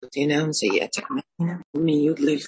أنفسنا ومن سيئات أعمالنا ومن يضلل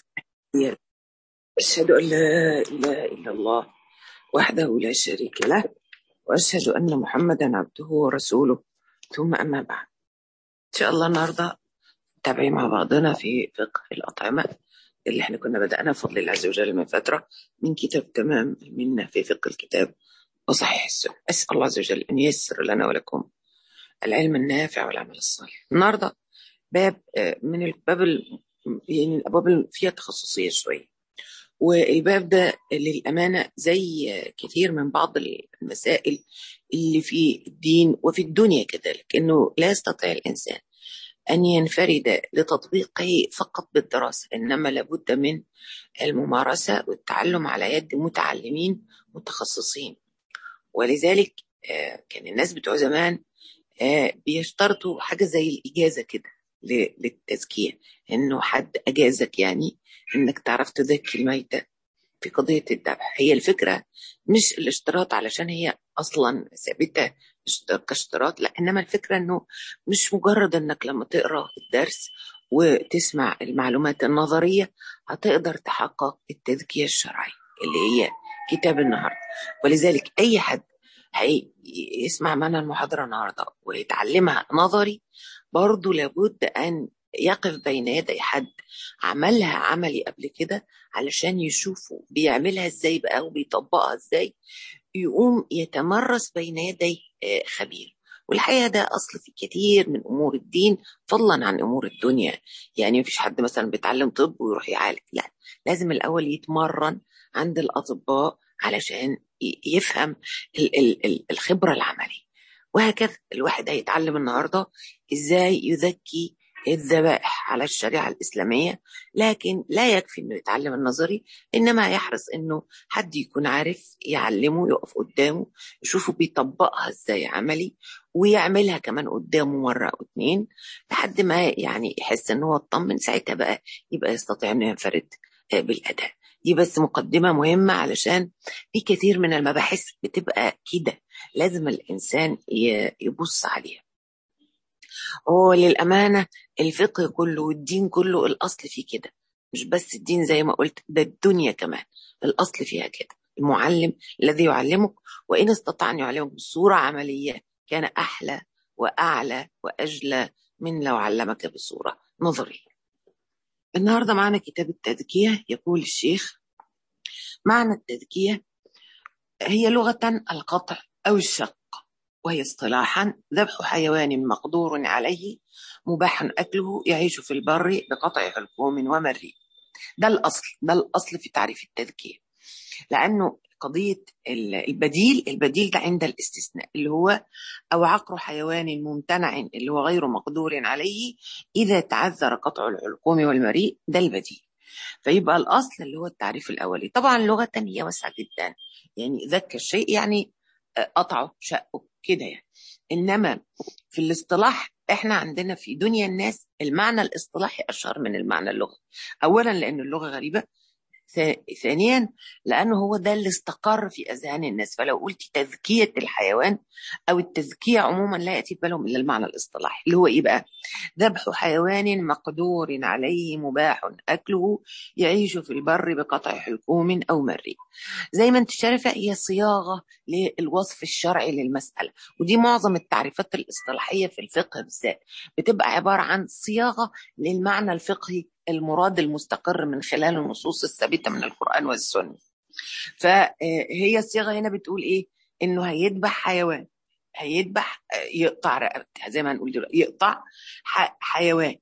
أشهد أن لا إله إلا الله وحده لا شريك له وأشهد أن محمدا عبده ورسوله ثم أما بعد إن شاء الله النهاردة نتابع مع بعضنا في فقه الأطعمة اللي احنا كنا بدأنا بفضل الله عز وجل من فترة من كتاب تمام المنة في فقه الكتاب وصحيح السنة أسأل الله عز وجل أن ييسر لنا ولكم العلم النافع والعمل الصالح النهارده باب من الباب يعني الابواب اللي فيها تخصصيه شويه والباب ده للامانه زي كثير من بعض المسائل اللي في الدين وفي الدنيا كذلك انه لا يستطيع الانسان ان ينفرد لتطبيقه فقط بالدراسه انما لابد من الممارسه والتعلم على يد متعلمين متخصصين ولذلك كان الناس بتوع زمان بيشترطوا حاجه زي الاجازه كده للتزكية إنه حد أجازك يعني إنك تعرف تزكي الميتة في قضية الذبح هي الفكرة مش الاشتراط علشان هي أصلا ثابتة كاشتراط لا إنما الفكرة إنه مش مجرد إنك لما تقرأ الدرس وتسمع المعلومات النظرية هتقدر تحقق التزكية الشرعية اللي هي كتاب النهاردة ولذلك أي حد هيسمع معنا المحاضرة النهاردة ويتعلمها نظري برضه لابد أن يقف بين يدي حد عملها عملي قبل كده علشان يشوفوا بيعملها ازاي بقى وبيطبقها ازاي يقوم يتمرس بين يدي خبير والحقيقة ده أصل في كثير من أمور الدين فضلا عن أمور الدنيا يعني مفيش حد مثلا بيتعلم طب ويروح يعالج لا لازم الأول يتمرن عند الأطباء علشان يفهم الخبرة العملية وهكذا الواحد هيتعلم النهارده ازاي يذكي الذبائح على الشريعة الإسلامية لكن لا يكفي إنه يتعلم النظري إنما يحرص إنه حد يكون عارف يعلمه يقف قدامه يشوفه بيطبقها إزاي عملي ويعملها كمان قدامه مرة أو اتنين لحد ما يعني يحس إن هو اطمن ساعتها بقى يبقى يستطيع إنه ينفرد بالأداء دي بس مقدمة مهمة علشان في كثير من المباحث بتبقى كده لازم الإنسان يبص عليها هو للأمانة الفقه كله والدين كله الأصل فيه كده مش بس الدين زي ما قلت ده الدنيا كمان الأصل فيها كده المعلم الذي يعلمك وإن استطاع أن يعلمك بصورة عملية كان أحلى وأعلى وأجلى من لو علمك بصورة نظرية النهاردة معنا كتاب التزكية يقول الشيخ معنى التزكية هي لغة القطع أو الشق وهي اصطلاحا ذبح حيوان مقدور عليه مباح أكله يعيش في البر بقطع حلقوم ومري ده الأصل ده الأصل في تعريف التذكية لأنه قضية البديل البديل ده عند الاستثناء اللي هو أو عقر حيوان ممتنع اللي هو غير مقدور عليه إذا تعذر قطع الحلقوم والمريء ده البديل فيبقى الأصل اللي هو التعريف الأولي طبعا لغة هي واسعة جدا يعني ذكى الشيء يعني قطعه شقه كده يعني انما في الاصطلاح احنا عندنا في دنيا الناس المعنى الاصطلاحي اشهر من المعنى اللغوي اولا لان اللغه غريبه ثانيا لانه هو ده اللي استقر في اذهان الناس فلو قلت تزكيه الحيوان او التزكيه عموما لا ياتي بالهم الا المعنى الاصطلاحي اللي هو ايه بقى ذبح حيوان مقدور عليه مباح اكله يعيش في البر بقطع حلقوم او مري زي ما انت شايفه هي صياغه للوصف الشرعي للمساله ودي معظم التعريفات الاصطلاحيه في الفقه بالذات بتبقى عباره عن صياغه للمعنى الفقهي المراد المستقر من خلال النصوص الثابته من القران والسنه فهي الصيغه هنا بتقول ايه انه هيذبح حيوان هيذبح يقطع رقبتها زي ما هنقول دلوقتي يقطع حيوان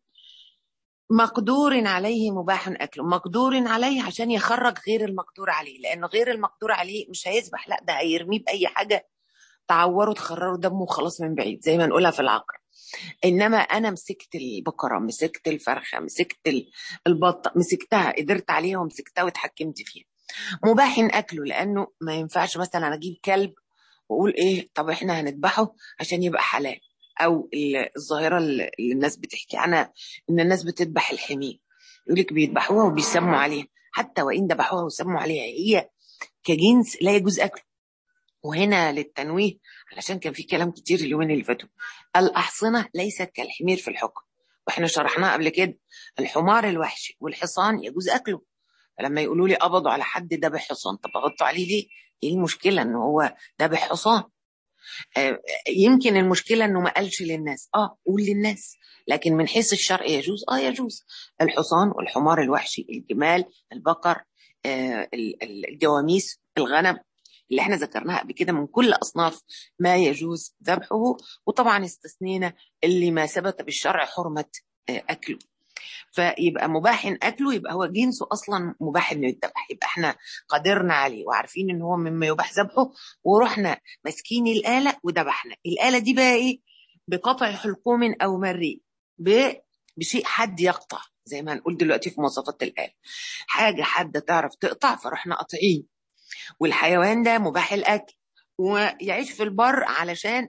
مقدور عليه مباح اكله مقدور عليه عشان يخرج غير المقدور عليه لانه غير المقدور عليه مش هيذبح لا ده هيرميه باي حاجه تعوره تخرره دمه وخلاص من بعيد زي ما نقولها في العقر انما انا مسكت البقره مسكت الفرخه مسكت البطه مسكتها قدرت عليها ومسكتها واتحكمت فيها مباح اكله لانه ما ينفعش مثلا اجيب كلب واقول ايه طب احنا هنذبحه عشان يبقى حلال او الظاهره اللي الناس بتحكي عنها ان الناس بتذبح الحمير يقول لك بيذبحوها وبيسموا عليها حتى وان ذبحوها وسموا عليها هي كجنس لا يجوز اكله وهنا للتنويه علشان كان في كلام كتير اليومين اللي فاتوا الأحصنة ليست كالحمير في الحكم واحنا شرحناها قبل كده الحمار الوحشي والحصان يجوز اكله فلما يقولوا لي قبضوا على حد ذبح حصان طب قبضتوا عليه ليه؟ ايه المشكله ان هو ذبح حصان؟ آه يمكن المشكله انه ما قالش للناس اه قول للناس لكن من حيث الشرع يجوز اه يجوز الحصان والحمار الوحشي الجمال البقر آه الجواميس الغنم اللي احنا ذكرناها قبل كده من كل اصناف ما يجوز ذبحه وطبعا استثنينا اللي ما ثبت بالشرع حرمه آه اكله فيبقى مباح اكله يبقى هو جنسه اصلا مباح انه يتذبح يبقى احنا قدرنا عليه وعارفين ان هو مما يباح ذبحه ورحنا ماسكين الاله وذبحنا الاله دي بقى ايه بقطع حلقوم او مريء بشيء حد يقطع زي ما هنقول دلوقتي في مواصفات الاله حاجه حد تعرف تقطع فرحنا قاطعين والحيوان ده مباح الاكل ويعيش في البر علشان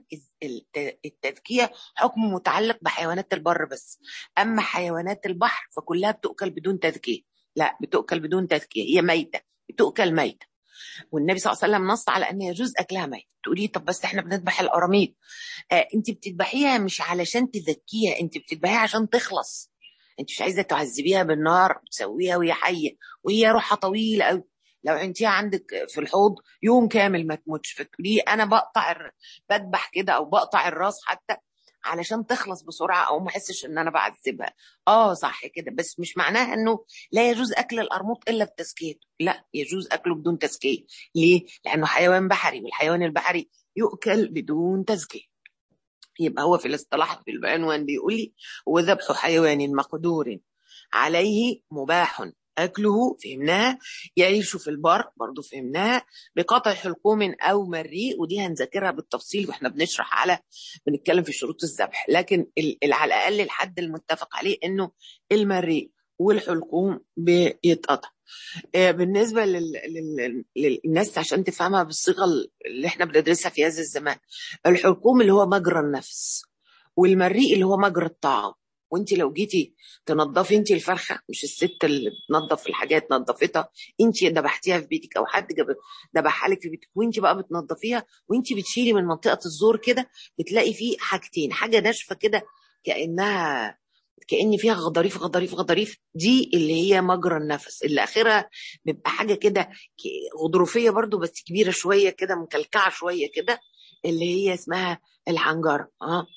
التذكية حكم متعلق بحيوانات البر بس أما حيوانات البحر فكلها بتؤكل بدون تذكية لا بتؤكل بدون تذكية هي ميتة بتؤكل ميتة والنبي صلى الله عليه وسلم نص على أن يجوز أكلها ميت تقولي طب بس احنا بنذبح القراميط آه انت بتذبحيها مش علشان تذكيها انت بتذبحيها عشان تخلص انت مش عايزه تعذبيها بالنار تسويها وهي حيه وهي روحها طويله قوي لو عنديها عندك في الحوض يوم كامل ما تموتش فتقولي انا بقطع الر... بذبح كده او بقطع الراس حتى علشان تخلص بسرعه او ما احسش ان انا بعذبها اه صح كده بس مش معناها انه لا يجوز اكل القرموط الا بتزكيته لا يجوز اكله بدون تزكيه ليه لانه حيوان بحري والحيوان البحري يؤكل بدون تزكيه يبقى هو في الاصطلاح في العنوان بيقول لي وذبح حيوان مقدور عليه مباح أكله فهمناها يعيش في البر برضو فهمناها بقطع حلقوم أو مريء ودي هنذاكرها بالتفصيل وإحنا بنشرح على بنتكلم في شروط الذبح لكن على الأقل الحد المتفق عليه إنه المريء والحلقوم بيتقطع بالنسبة لل... لل... للناس عشان تفهمها بالصيغة اللي احنا بندرسها في هذا الزمان الحلقوم اللي هو مجرى النفس والمريء اللي هو مجرى الطعام وانت لو جيتي تنظفي انت الفرخه مش الست اللي بتنظف الحاجات نظفتها انت ذبحتيها في بيتك او حد ذبحها لك في بيتك وانت بقى بتنظفيها وانت بتشيلي من منطقه الزور كده بتلاقي فيه حاجتين حاجه ناشفه كده كانها كان فيها غضاريف غضاريف غضاريف دي اللي هي مجرى النفس اللي اخرها بيبقى حاجه كده غضروفيه برضو بس كبيره شويه كده مكلكعه شويه كده اللي هي اسمها الحنجره اه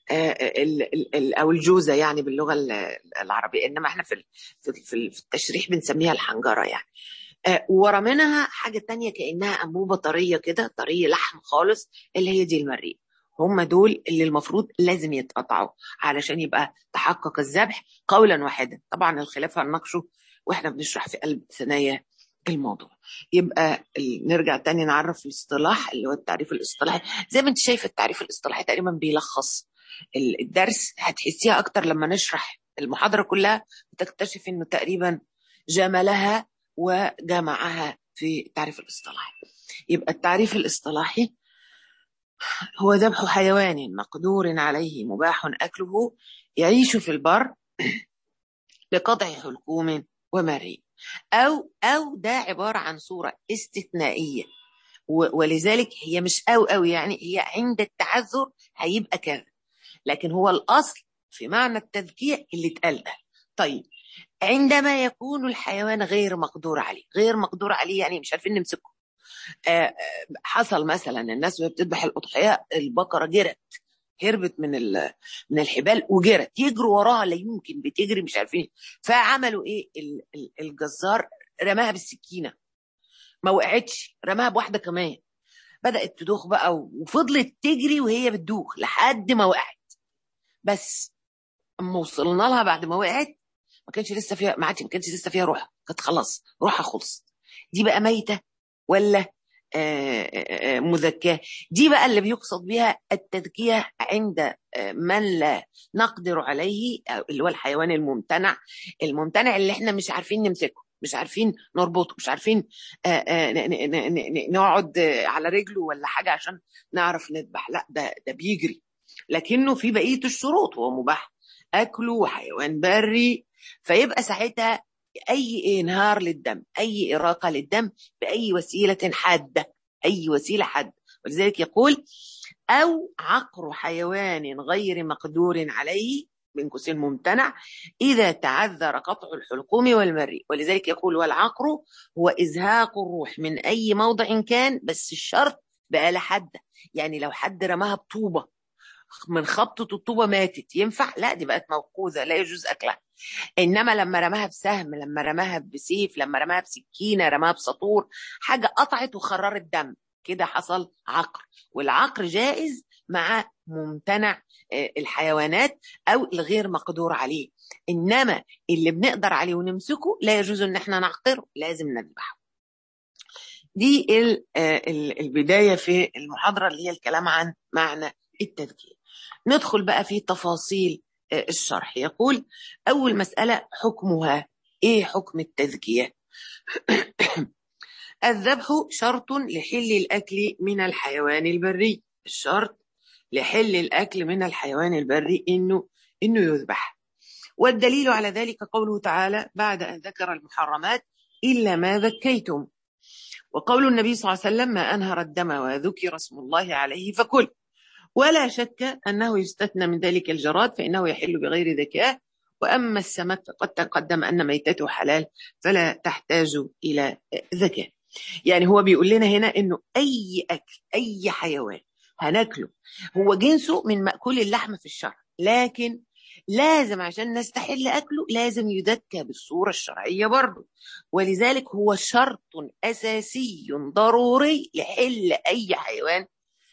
او الجوزه يعني باللغه العربيه انما احنا في في التشريح بنسميها الحنجره يعني ورا منها حاجه تانية كانها انبوبه طريه كده طريه لحم خالص اللي هي دي المريء هم دول اللي المفروض لازم يتقطعوا علشان يبقى تحقق الذبح قولا واحدا طبعا الخلاف هنناقشه واحنا بنشرح في قلب ثنايا الموضوع يبقى نرجع تاني نعرف الاصطلاح اللي هو التعريف الاصطلاحي زي ما انت شايف التعريف الاصطلاحي تقريبا بيلخص الدرس هتحسيها اكتر لما نشرح المحاضره كلها وتكتشف انه تقريبا جملها وجمعها في التعريف الاصطلاحي يبقى التعريف الاصطلاحي هو ذبح حيوان مقدور عليه مباح اكله يعيش في البر بقطع حلقوم ومريء او او ده عباره عن صوره استثنائيه ولذلك هي مش او او يعني هي عند التعذر هيبقى كذا لكن هو الاصل في معنى التذكية اللي اتقال ده طيب عندما يكون الحيوان غير مقدور عليه غير مقدور عليه يعني مش عارفين نمسكه آه حصل مثلا الناس وهي بتذبح الاضحيه البقره جرت هربت من من الحبال وجرت يجروا وراها لا يمكن بتجري مش عارفين فعملوا ايه الجزار رماها بالسكينه ما وقعتش رماها بواحده كمان بدات تدوخ بقى وفضلت تجري وهي بتدوخ لحد ما وقعت بس اما وصلنا لها بعد ما وقعت ما كانش لسه فيها ما ما كانش لسه فيها روح كانت خلاص روحها خلصت دي بقى ميته ولا مذكاه دي بقى اللي بيقصد بها التذكيه عند من لا نقدر عليه اللي هو الحيوان الممتنع الممتنع اللي احنا مش عارفين نمسكه مش عارفين نربطه مش عارفين نقعد على رجله ولا حاجه عشان نعرف نذبح لا ده ده بيجري لكنه في بقيه الشروط هو مباح اكله وحيوان بري فيبقى ساعتها اي انهار للدم اي اراقه للدم باي وسيله حاده اي وسيله حاده ولذلك يقول او عقر حيوان غير مقدور عليه بين قوسين ممتنع إذا تعذر قطع الحلقوم والمري ولذلك يقول والعقر هو إزهاق الروح من أي موضع كان بس الشرط بآلة حادة يعني لو حد رماها بطوبة من خبطة الطوبة ماتت ينفع لا دي بقت موقوذة لا يجوز أكلها إنما لما رماها بسهم لما رماها بسيف لما رماها بسكينة رماها بسطور حاجة قطعت وخررت دم كده حصل عقر والعقر جائز مع ممتنع الحيوانات او الغير مقدور عليه انما اللي بنقدر عليه ونمسكه لا يجوز ان احنا نعقره لازم نذبحه دي البدايه في المحاضره اللي هي الكلام عن معنى التذكير ندخل بقى في تفاصيل الشرح يقول اول مساله حكمها ايه حكم التذكيه الذبح شرط لحل الاكل من الحيوان البري الشرط لحل الأكل من الحيوان البري إنه إنه يذبح والدليل على ذلك قوله تعالى بعد أن ذكر المحرمات إلا ما ذكيتم وقول النبي صلى الله عليه وسلم ما أنهر الدم وذكر اسم الله عليه فكل ولا شك أنه يستثنى من ذلك الجراد فإنه يحل بغير ذكاء وأما السمك فقد تقدم أن ميتته حلال فلا تحتاج إلى ذكاء يعني هو بيقول لنا هنا إنه أي أكل أي حيوان هناكله هو جنسه من مأكول اللحم في الشرع لكن لازم عشان نستحل أكله لازم يذكى بالصورة الشرعية برضه ولذلك هو شرط أساسي ضروري لحل أي حيوان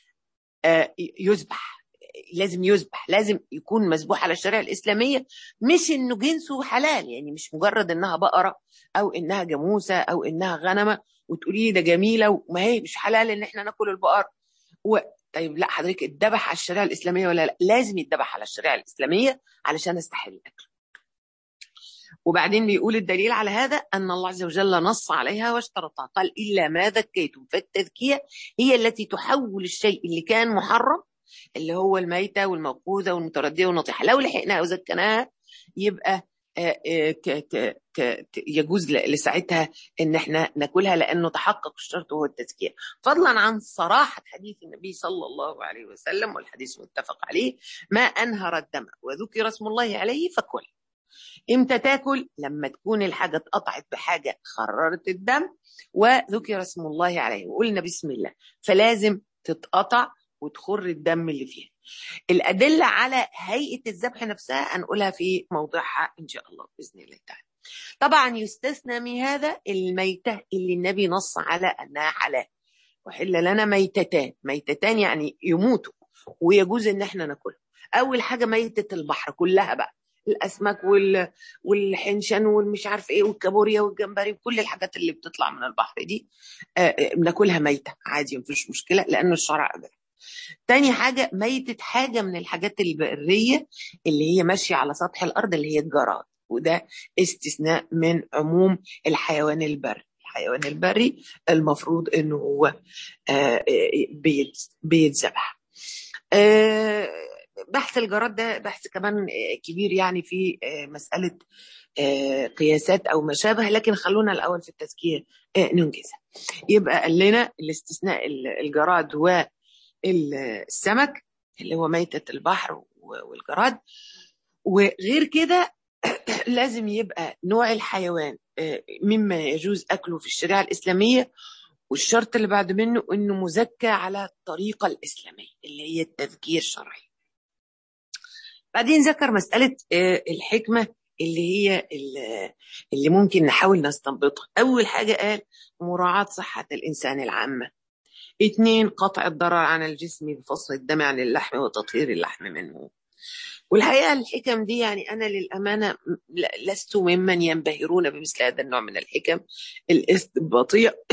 يذبح لازم يذبح لازم يكون مذبوح على الشريعة الإسلامية مش إنه جنسه حلال يعني مش مجرد إنها بقرة أو إنها جاموسة أو إنها غنمة وتقولي ده جميلة وما هي مش حلال إن إحنا ناكل البقر و... طيب لا حضرتك اتذبح على الشريعه الاسلاميه ولا لا؟ لازم يتذبح على الشريعه الاسلاميه علشان استحل الاكل. وبعدين بيقول الدليل على هذا ان الله عز وجل نص عليها واشترطها قال الا ما ذكيتم فالتذكيه هي التي تحول الشيء اللي كان محرم اللي هو الميته والموقوذه والمترديه والنطيحه لو لحقناها وزكناها يبقى ك ك ك يجوز لساعتها ان احنا ناكلها لانه تحقق الشرط وهو التزكيه فضلا عن صراحه حديث النبي صلى الله عليه وسلم والحديث متفق عليه ما انهر الدم وذكر اسم الله عليه فكل امتى تاكل لما تكون الحاجه اتقطعت بحاجه خررت الدم وذكر اسم الله عليه وقلنا بسم الله فلازم تتقطع وتخر الدم اللي فيها الأدلة على هيئة الذبح نفسها هنقولها في موضعها إن شاء الله بإذن الله تعالى طبعا يستثنى من هذا الميتة اللي النبي نص على أنها حلال وحل لنا ميتتان ميتتان يعني يموتوا ويجوز ان احنا ناكلهم اول حاجه ميته البحر كلها بقى الاسماك وال... والحنشان والمش عارف ايه والكابوريا والجمبري وكل الحاجات اللي بتطلع من البحر دي بناكلها ميته عادي مفيش مشكله لانه الشرع قبل تاني حاجة ميتة حاجة من الحاجات البرية اللي هي ماشية على سطح الأرض اللي هي الجراد وده استثناء من عموم الحيوان البري الحيوان البري المفروض انه هو بيتذبح بحث الجراد ده بحث كمان كبير يعني في مسألة قياسات أو ما شابه لكن خلونا الأول في التذكير ننجزها يبقى قال لنا الاستثناء الجراد و السمك اللي هو ميتة البحر والجراد وغير كده لازم يبقى نوع الحيوان مما يجوز أكله في الشريعة الإسلامية والشرط اللي بعد منه إنه مزكى على الطريقة الإسلامية اللي هي التذكير الشرعي بعدين ذكر مسألة الحكمة اللي هي اللي ممكن نحاول نستنبطها أول حاجة قال مراعاة صحة الإنسان العامة اثنين قطع الضرر عن الجسم بفصل الدم عن اللحم وتطهير اللحم منه والحقيقة الحكم دي يعني أنا للأمانة لست ممن ينبهرون بمثل هذا النوع من الحكم الاستنباطية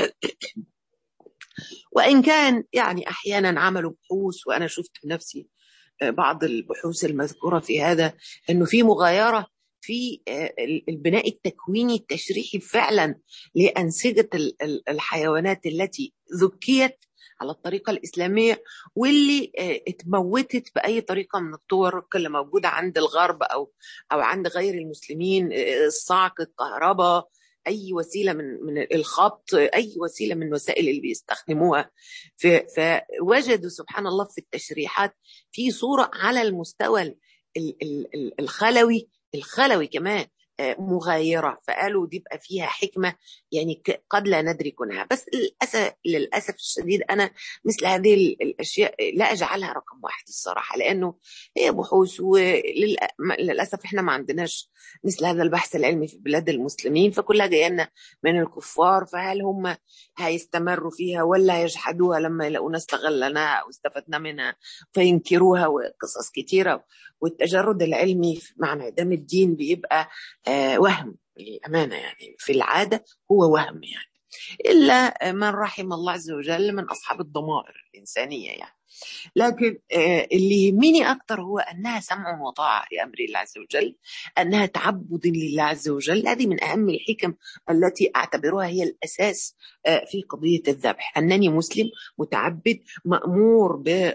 وإن كان يعني أحيانا عملوا بحوث وأنا شفت بنفسي بعض البحوث المذكورة في هذا أنه في مغايرة في البناء التكويني التشريحي فعلا لأنسجة الحيوانات التي ذكيت على الطريقة الإسلامية واللي اتموتت بأي طريقة من الطرق اللي موجودة عند الغرب أو أو عند غير المسلمين الصعق الكهرباء أي وسيلة من من الخبط أي وسيلة من وسائل اللي بيستخدموها فوجدوا سبحان الله في التشريحات في صورة على المستوى الخلوي الخلوي كمان مغايرة فقالوا دي بقى فيها حكمة يعني قد لا ندري كونها بس للأسف, للأسف الشديد أنا مثل هذه الأشياء لا أجعلها رقم واحد الصراحة لأنه هي بحوث وللأسف إحنا ما عندناش مثل هذا البحث العلمي في بلاد المسلمين فكلها جايه لنا من الكفار فهل هم هيستمروا فيها ولا هيجحدوها لما يلاقونا استغلناها أو استفدنا منها فينكروها وقصص كتيرة والتجرد العلمي مع انعدام الدين بيبقى آه وهم للأمانة يعني في العادة هو وهم يعني إلا من رحم الله عز وجل من أصحاب الضمائر الإنسانية يعني لكن آه اللي يهمني أكتر هو أنها سمع وطاعة لأمر الله عز وجل أنها تعبد لله عز وجل هذه من أهم الحكم التي أعتبرها هي الأساس آه في قضية الذبح أنني مسلم متعبد مأمور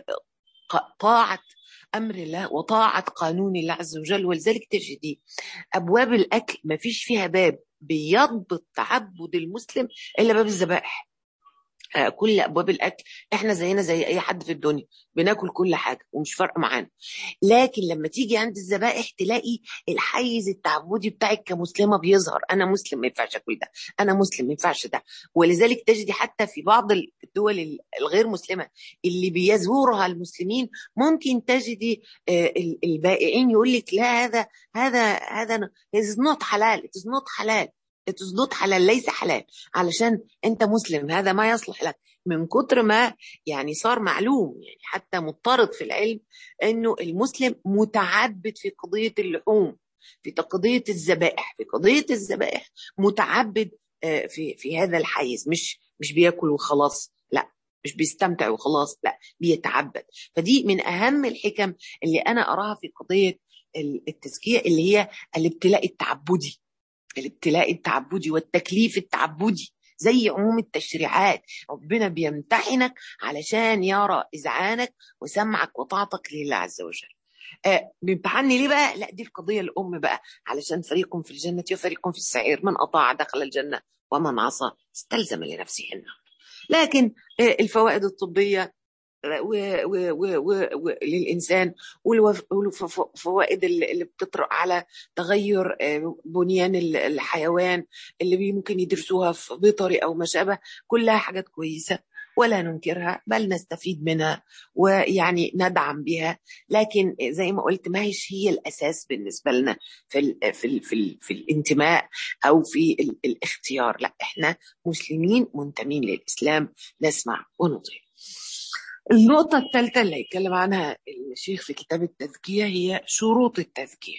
بطاعة امر الله وطاعه قانون الله عز وجل ولذلك تجدي ابواب الاكل ما فيش فيها باب بيضبط تعبد المسلم الا باب الذبائح كل ابواب الاكل احنا زينا زي اي حد في الدنيا بناكل كل حاجه ومش فارقه معانا لكن لما تيجي عند الذبائح تلاقي الحيز التعبدي بتاعك كمسلمه بيظهر انا مسلم ما ينفعش اكل ده انا مسلم ما ينفعش ده ولذلك تجدي حتى في بعض الدول الغير مسلمه اللي بيزورها المسلمين ممكن تجدي البائعين يقول لك لا هذا هذا هذا is not حلال it is not حلال it is not حلال ليس حلال علشان انت مسلم هذا ما يصلح لك من كتر ما يعني صار معلوم يعني حتى مضطرد في العلم انه المسلم متعبد في قضيه اللحوم في قضيه الذبائح في قضيه الذبائح متعبد في في هذا الحيز مش مش بياكل وخلاص لا مش بيستمتع وخلاص لا بيتعبد فدي من اهم الحكم اللي انا اراها في قضيه التزكيه اللي هي الابتلاء التعبدي الابتلاء التعبدي والتكليف التعبدي زي عموم التشريعات ربنا بيمتحنك علشان يرى إذعانك وسمعك وطاعتك لله عز وجل آه بيمتحني ليه بقى لا دي القضية الأم بقى علشان فريق في الجنة وفريق في السعير من أطاع دخل الجنة ومن عصى استلزم لنفسه النار لكن آه الفوائد الطبية للإنسان والفوائد اللي بتطرق على تغير بنيان الحيوان اللي ممكن يدرسوها في بيطري أو ما شابه كلها حاجات كويسة ولا ننكرها بل نستفيد منها ويعني ندعم بها لكن زي ما قلت ما هيش هي الاساس بالنسبه لنا في ال في ال في, ال في الانتماء او في ال الاختيار لا احنا مسلمين منتمين للاسلام نسمع ونطيع النقطة الثالثة اللي هيتكلم عنها الشيخ في كتاب التزكية هي شروط التزكية.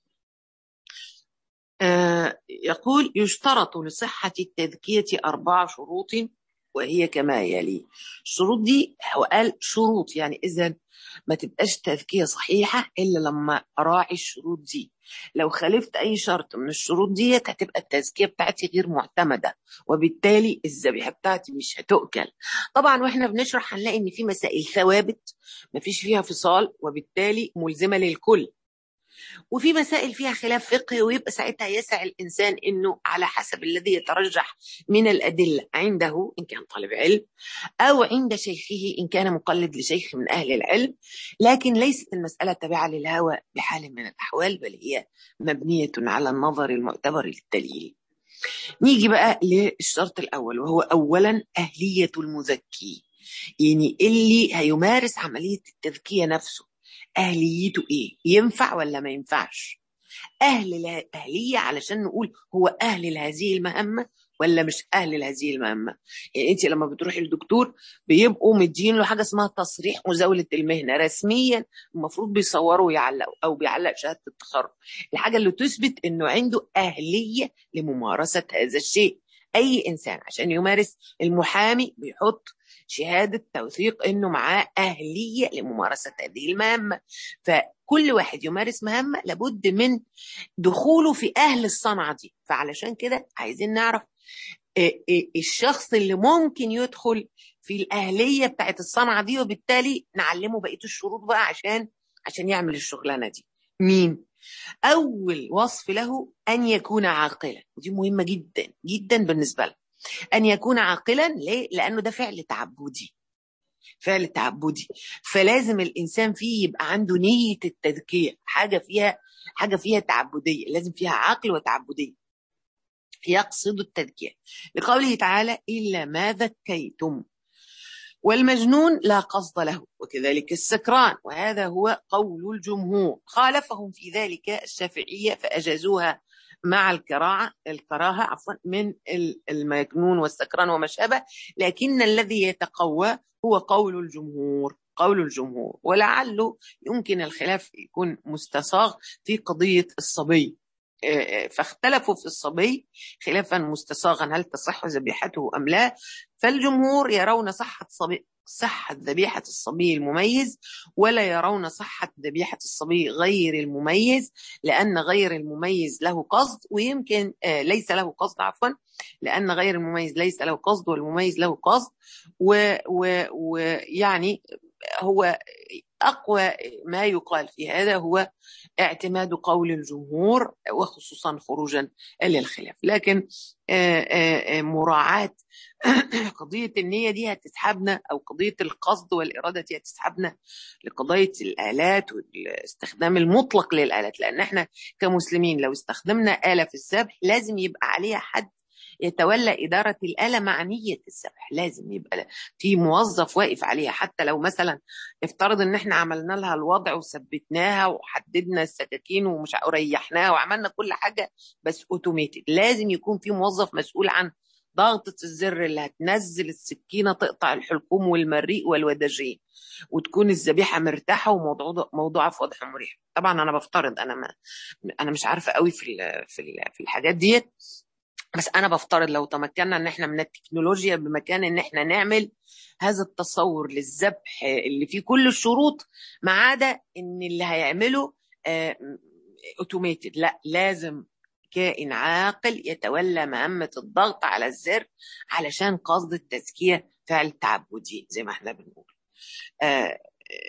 آه يقول يشترط لصحة التزكية أربع شروط وهي كما يلي. الشروط دي هو قال شروط يعني إذا ما تبقاش تزكية صحيحة إلا لما أراعي الشروط دي. لو خالفت أي شرط من الشروط دي هتبقى التزكية بتاعتي غير معتمدة وبالتالي الذبيحة بتاعتي مش هتؤكل طبعا واحنا بنشرح هنلاقي ان في مسائل ثوابت مفيش فيها فصال وبالتالي ملزمة للكل وفي مسائل فيها خلاف فقهي ويبقى ساعتها يسع الانسان انه على حسب الذي يترجح من الادله عنده ان كان طالب علم او عند شيخه ان كان مقلد لشيخ من اهل العلم لكن ليست المساله تابعه للهوى بحال من الاحوال بل هي مبنيه على النظر المعتبر للدليل. نيجي بقى للشرط الاول وهو اولا اهليه المزكي يعني اللي هيمارس عمليه التزكيه نفسه اهليته ايه ينفع ولا ما ينفعش اهل الاهليه علشان نقول هو اهل لهذه المهمه ولا مش اهل لهذه المهمه يعني انت لما بتروحي للدكتور بيبقوا مدين له حاجه اسمها تصريح مزاوله المهنه رسميا المفروض بيصوروا ويعلقوا او بيعلق شهاده التخرج الحاجه اللي تثبت انه عنده اهليه لممارسه هذا الشيء اي انسان عشان يمارس المحامي بيحط شهادة توثيق انه معاه اهلية لممارسة هذه المهمة فكل واحد يمارس مهمة لابد من دخوله في اهل الصنعة دي فعلشان كده عايزين نعرف الشخص اللي ممكن يدخل في الاهلية بتاعت الصنعة دي وبالتالي نعلمه بقية الشروط بقى عشان عشان يعمل الشغلانة دي مين اول وصف له ان يكون عاقلا ودي مهمة جدا جدا بالنسبة له أن يكون عاقلا ليه؟ لأنه ده فعل تعبدي فعل تعبدي فلازم الانسان فيه يبقى عنده نيه التذكيه حاجه فيها حاجه فيها تعبديه لازم فيها عقل وتعبديه يقصد التذكيه لقوله تعالى الا ما ذكيتم والمجنون لا قصد له وكذلك السكران وهذا هو قول الجمهور خالفهم في ذلك الشافعيه فاجازوها مع الكراعة الكراهة عفوا من المجنون والسكران وما شابه لكن الذي يتقوى هو قول الجمهور قول الجمهور ولعله يمكن الخلاف يكون مستساغ في قضية الصبي فاختلفوا في الصبي خلافا مستساغا هل تصح ذبيحته ام لا فالجمهور يرون صحه صبي صحة ذبيحة الصبي المميز ولا يرون صحة ذبيحة الصبي غير المميز لأن غير المميز له قصد ويمكن آه ليس له قصد عفوا لأن غير المميز ليس له قصد والمميز له قصد ويعني هو أقوى ما يقال في هذا هو اعتماد قول الجمهور وخصوصا خروجا للخلاف لكن مراعاة قضية النية دي هتسحبنا أو قضية القصد والإرادة دي هتسحبنا لقضية الآلات والاستخدام المطلق للآلات لأن احنا كمسلمين لو استخدمنا آلة في الذبح لازم يبقى عليها حد يتولى إدارة الآلة مع نية الذبح لازم يبقى في موظف واقف عليها حتى لو مثلا افترض ان احنا عملنا لها الوضع وثبتناها وحددنا السكاكين ومش وريحناها وعملنا كل حاجة بس اوتوميتد لازم يكون في موظف مسؤول عن ضغطة الزر اللي هتنزل السكينة تقطع الحلقوم والمريء والوداجين وتكون الذبيحة مرتاحة وموضوعة موضوعة في وضع مريح طبعا أنا بفترض أنا ما أنا مش عارفة قوي في في في الحاجات ديت بس انا بفترض لو تمكنا ان احنا من التكنولوجيا بمكان ان احنا نعمل هذا التصور للذبح اللي فيه كل الشروط ما عدا ان اللي هيعمله اوتوميتد لا لازم كائن عاقل يتولى مهمة الضغط على الزر علشان قصد التزكية فعل تعبدي زي ما احنا بنقول آه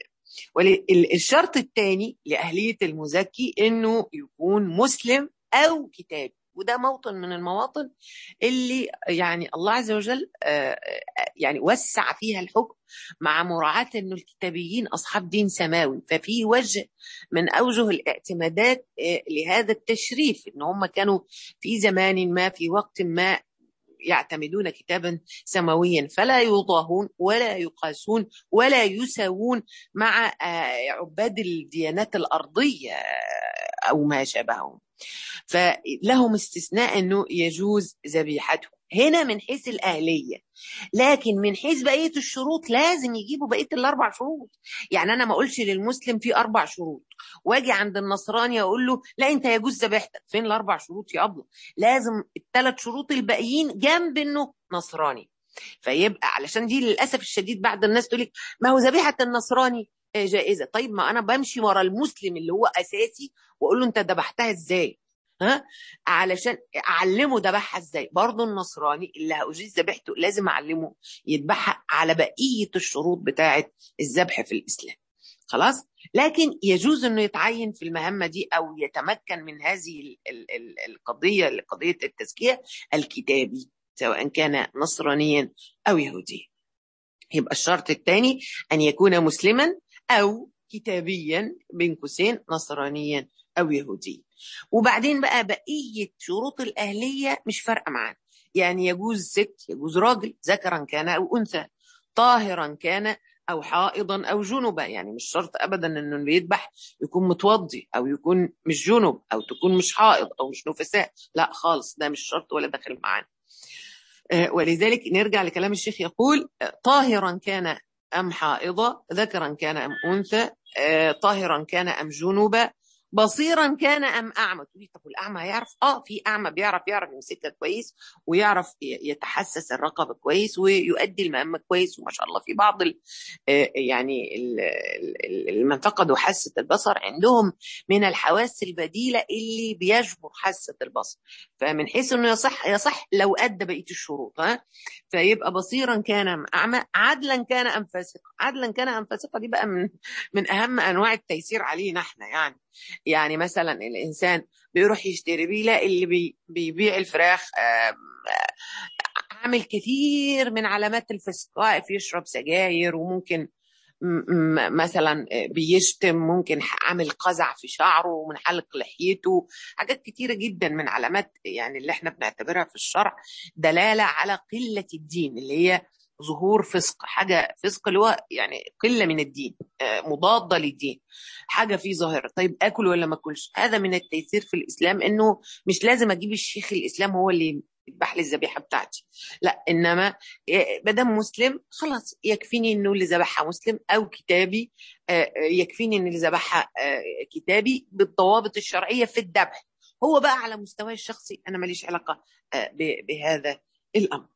والشرط الثاني لأهلية المزكي انه يكون مسلم او كتابي وده موطن من المواطن اللي يعني الله عز وجل يعني وسع فيها الحكم مع مراعاة انه الكتابيين اصحاب دين سماوي ففي وجه من اوجه الاعتمادات لهذا التشريف ان هم كانوا في زمان ما في وقت ما يعتمدون كتابا سماويا فلا يضاهون ولا يقاسون ولا يساوون مع عباد الديانات الارضيه او ما شابههم فلهم استثناء انه يجوز ذبيحتهم هنا من حيث الاهليه لكن من حيث بقيه الشروط لازم يجيبوا بقيه الاربع شروط يعني انا ما اقولش للمسلم في اربع شروط واجي عند النصراني اقول له لا انت يجوز ذبيحتك فين الاربع شروط يا ابله لازم الثلاث شروط الباقيين جنب انه نصراني فيبقى علشان دي للاسف الشديد بعض الناس تقول لك ما هو ذبيحه النصراني جائزه طيب ما انا بمشي ورا المسلم اللي هو اساسي واقول له انت ذبحتها ازاي ها علشان اعلمه ذبحها ازاي برضه النصراني اللي هاجيز ذبيحته لازم اعلمه يذبحها على بقيه الشروط بتاعه الذبح في الاسلام خلاص لكن يجوز انه يتعين في المهمه دي او يتمكن من هذه القضيه قضيه التزكيه الكتابي سواء كان نصرانيا او يهوديا يبقى الشرط الثاني ان يكون مسلما او كتابيا بين قوسين نصرانيا او يهوديا وبعدين بقى بقيه شروط الاهليه مش فارقه معانا يعني يجوز ست يجوز راجل ذكرا كان او انثى طاهرا كان او حائضا او جنبا يعني مش شرط ابدا انه اللي يذبح يكون متوضي او يكون مش جنب او تكون مش حائض او مش نفساء لا خالص ده مش شرط ولا داخل معانا ولذلك نرجع لكلام الشيخ يقول طاهرا كان أم حائضة ذكرا كان أم أنثى طاهرا كان أم جنوبا بصيرا كان ام اعمى تقولي طب والاعمى هيعرف اه في اعمى بيعرف يعرف يمسكها كويس ويعرف يتحسس الرقبه كويس ويؤدي المهمه كويس وما شاء الله في بعض ال يعني من فقدوا حاسه البصر عندهم من الحواس البديله اللي بيجبر حاسه البصر فمن حيث انه يصح يصح لو ادى بقيه الشروط ها فيبقى بصيرا كان ام اعمى عدلا كان ام فاسقا عدلا كان ام فاسقا دي بقى من من اهم انواع التيسير علينا احنا يعني يعني مثلا الانسان بيروح يشتري بيلاقي اللي بي بيبيع الفراخ عامل كثير من علامات الفسق واقف يشرب سجاير وممكن مثلا بيشتم ممكن عامل قزع في شعره ومنحلق لحيته حاجات كتيره جدا من علامات يعني اللي احنا بنعتبرها في الشرع دلاله على قله الدين اللي هي ظهور فسق حاجه فسق اللي هو يعني قله من الدين مضاده للدين حاجه في ظاهره طيب اكل ولا ما اكلش هذا من التيسير في الاسلام انه مش لازم اجيب الشيخ الاسلام هو اللي يذبح لي الذبيحه بتاعتي لا انما ما دام مسلم خلاص يكفيني انه اللي ذبحها مسلم او كتابي يكفيني ان اللي ذبحها كتابي بالضوابط الشرعيه في الذبح هو بقى على مستواي الشخصي انا ماليش علاقه بهذا الامر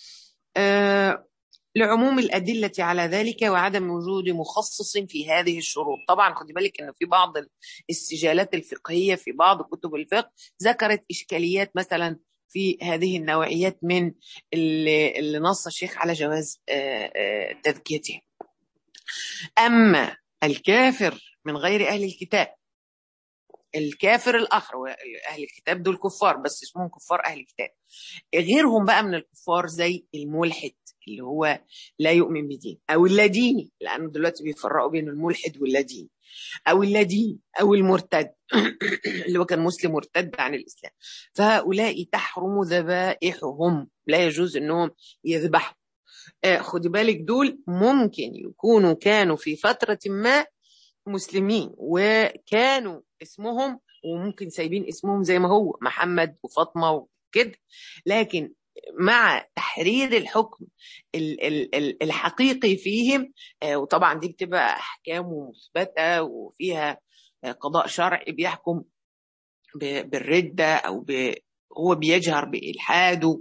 لعموم الأدلة على ذلك وعدم وجود مخصص في هذه الشروط طبعا خدي بالك أنه في بعض السجالات الفقهية في بعض كتب الفقه ذكرت إشكاليات مثلا في هذه النوعيات من اللي, اللي نص الشيخ على جواز تذكيته أما الكافر من غير أهل الكتاب الكافر الآخر أهل الكتاب دول كفار بس اسمهم كفار أهل الكتاب غيرهم بقى من الكفار زي الملحد اللي هو لا يؤمن بدين أو اللاديني لأنه دلوقتي بيفرقوا بين الملحد واللاديني أو اللادين أو المرتد اللي هو كان مسلم مرتد عن الإسلام فهؤلاء تحرم ذبائحهم لا يجوز أنهم يذبحوا آه خدي بالك دول ممكن يكونوا كانوا في فترة ما مسلمين وكانوا اسمهم وممكن سايبين اسمهم زي ما هو محمد وفاطمة وكده لكن مع تحرير الحكم الحقيقي فيهم وطبعا دي بتبقى احكام مثبته وفيها قضاء شرعي بيحكم بالرده او ب هو بيجهر بالحاده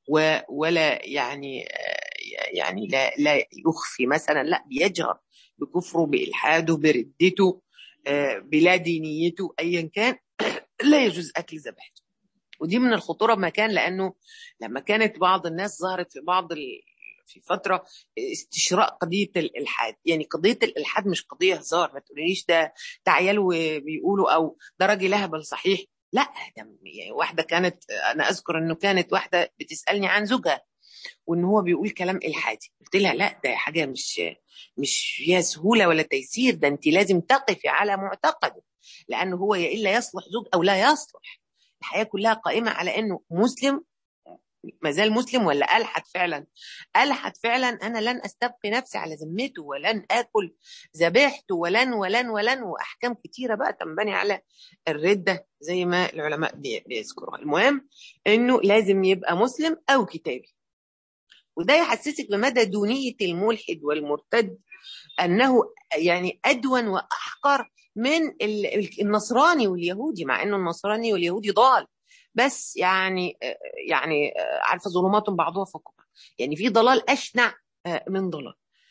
ولا يعني يعني لا لا يخفي مثلا لا بيجهر بكفره بالحاده بردته بلا دينيته ايا كان لا يجوز اكل ذبيحته ودي من الخطوره بمكان لانه لما كانت بعض الناس ظهرت في بعض ال... في فتره استشراء قضيه الالحاد يعني قضيه الالحاد مش قضيه هزار ما تقوليش ده ده عيال وبيقولوا او ده راجل اهبل صحيح لا ده يعني واحده كانت انا اذكر انه كانت واحده بتسالني عن زوجها وان هو بيقول كلام الحادي قلت لها لا ده حاجه مش مش فيها سهوله ولا تيسير ده انت لازم تقفي على معتقده لانه هو يا الا يصلح زوج او لا يصلح الحياه كلها قائمه على انه مسلم ما زال مسلم ولا الحد فعلا الحد فعلا انا لن استبقي نفسي على ذمته ولن اكل ذبيحته ولن ولن ولن واحكام كتيره بقى تنبني على الرده زي ما العلماء بيذكروها المهم انه لازم يبقى مسلم او كتابي وده يحسسك بمدى دونيه الملحد والمرتد انه يعني ادون واحقر من النصراني واليهودي مع انه النصراني واليهودي ضال بس يعني يعني عارفه ظلمات بعضها فوق بعض يعني في ضلال اشنع من ضلال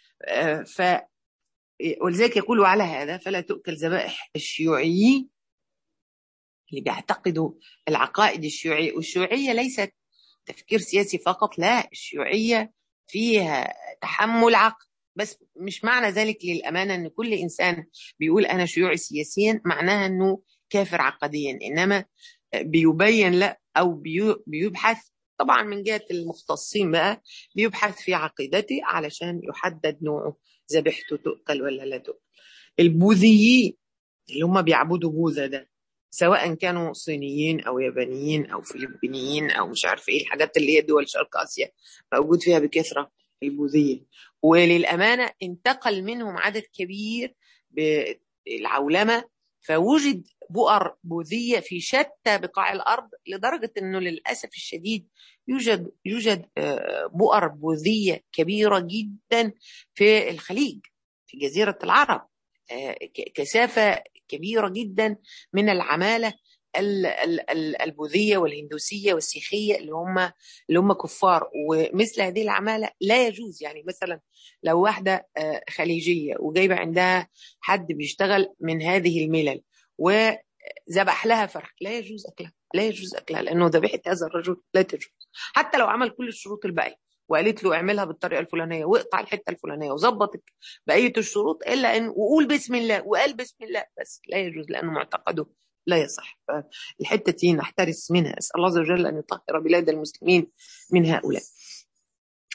ف ولذلك يقولوا على هذا فلا تؤكل ذبائح الشيوعيين اللي بيعتقدوا العقائد الشيوعيه والشيوعيه ليست تفكير سياسي فقط لا الشيوعيه فيها تحمل عقل بس مش معنى ذلك للامانه ان كل انسان بيقول انا شيوعي سياسيا معناها انه كافر عقديا انما بيبين لا او بيبحث طبعا من جهه المختصين بقى بيبحث في عقيدته علشان يحدد نوعه ذبيحته تؤكل ولا لا تؤكل البوذيين اللي هم بيعبدوا بوذا ده سواء كانوا صينيين او يابانيين او فلبينيين او مش عارف ايه الحاجات اللي هي دول شرق اسيا موجود فيها بكثره البوذيه وللامانه انتقل منهم عدد كبير بالعولمه فوجد بؤر بوذيه في شتى بقاع الارض لدرجه انه للاسف الشديد يوجد يوجد بؤر بوذيه كبيره جدا في الخليج في جزيره العرب كثافه كبيره جدا من العماله البوذيه والهندوسيه والسيخيه اللي هم اللي هم كفار ومثل هذه العماله لا يجوز يعني مثلا لو واحده خليجيه وجايبه عندها حد بيشتغل من هذه الملل وذبح لها فرخ لا يجوز اكلها لا يجوز اكلها لانه ذبيحه هذا الرجل لا تجوز حتى لو عمل كل الشروط الباقيه وقالت له اعملها بالطريقه الفلانيه واقطع الحته الفلانيه وظبط بقيه الشروط الا ان وقول بسم الله وقال بسم الله بس لا يجوز لانه معتقده لا يصح فالحته دي نحترس منها اسال الله عز وجل ان يطهر بلاد المسلمين من هؤلاء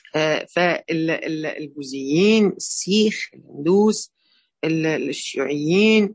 فالبوذيين السيخ الهندوس الشيوعيين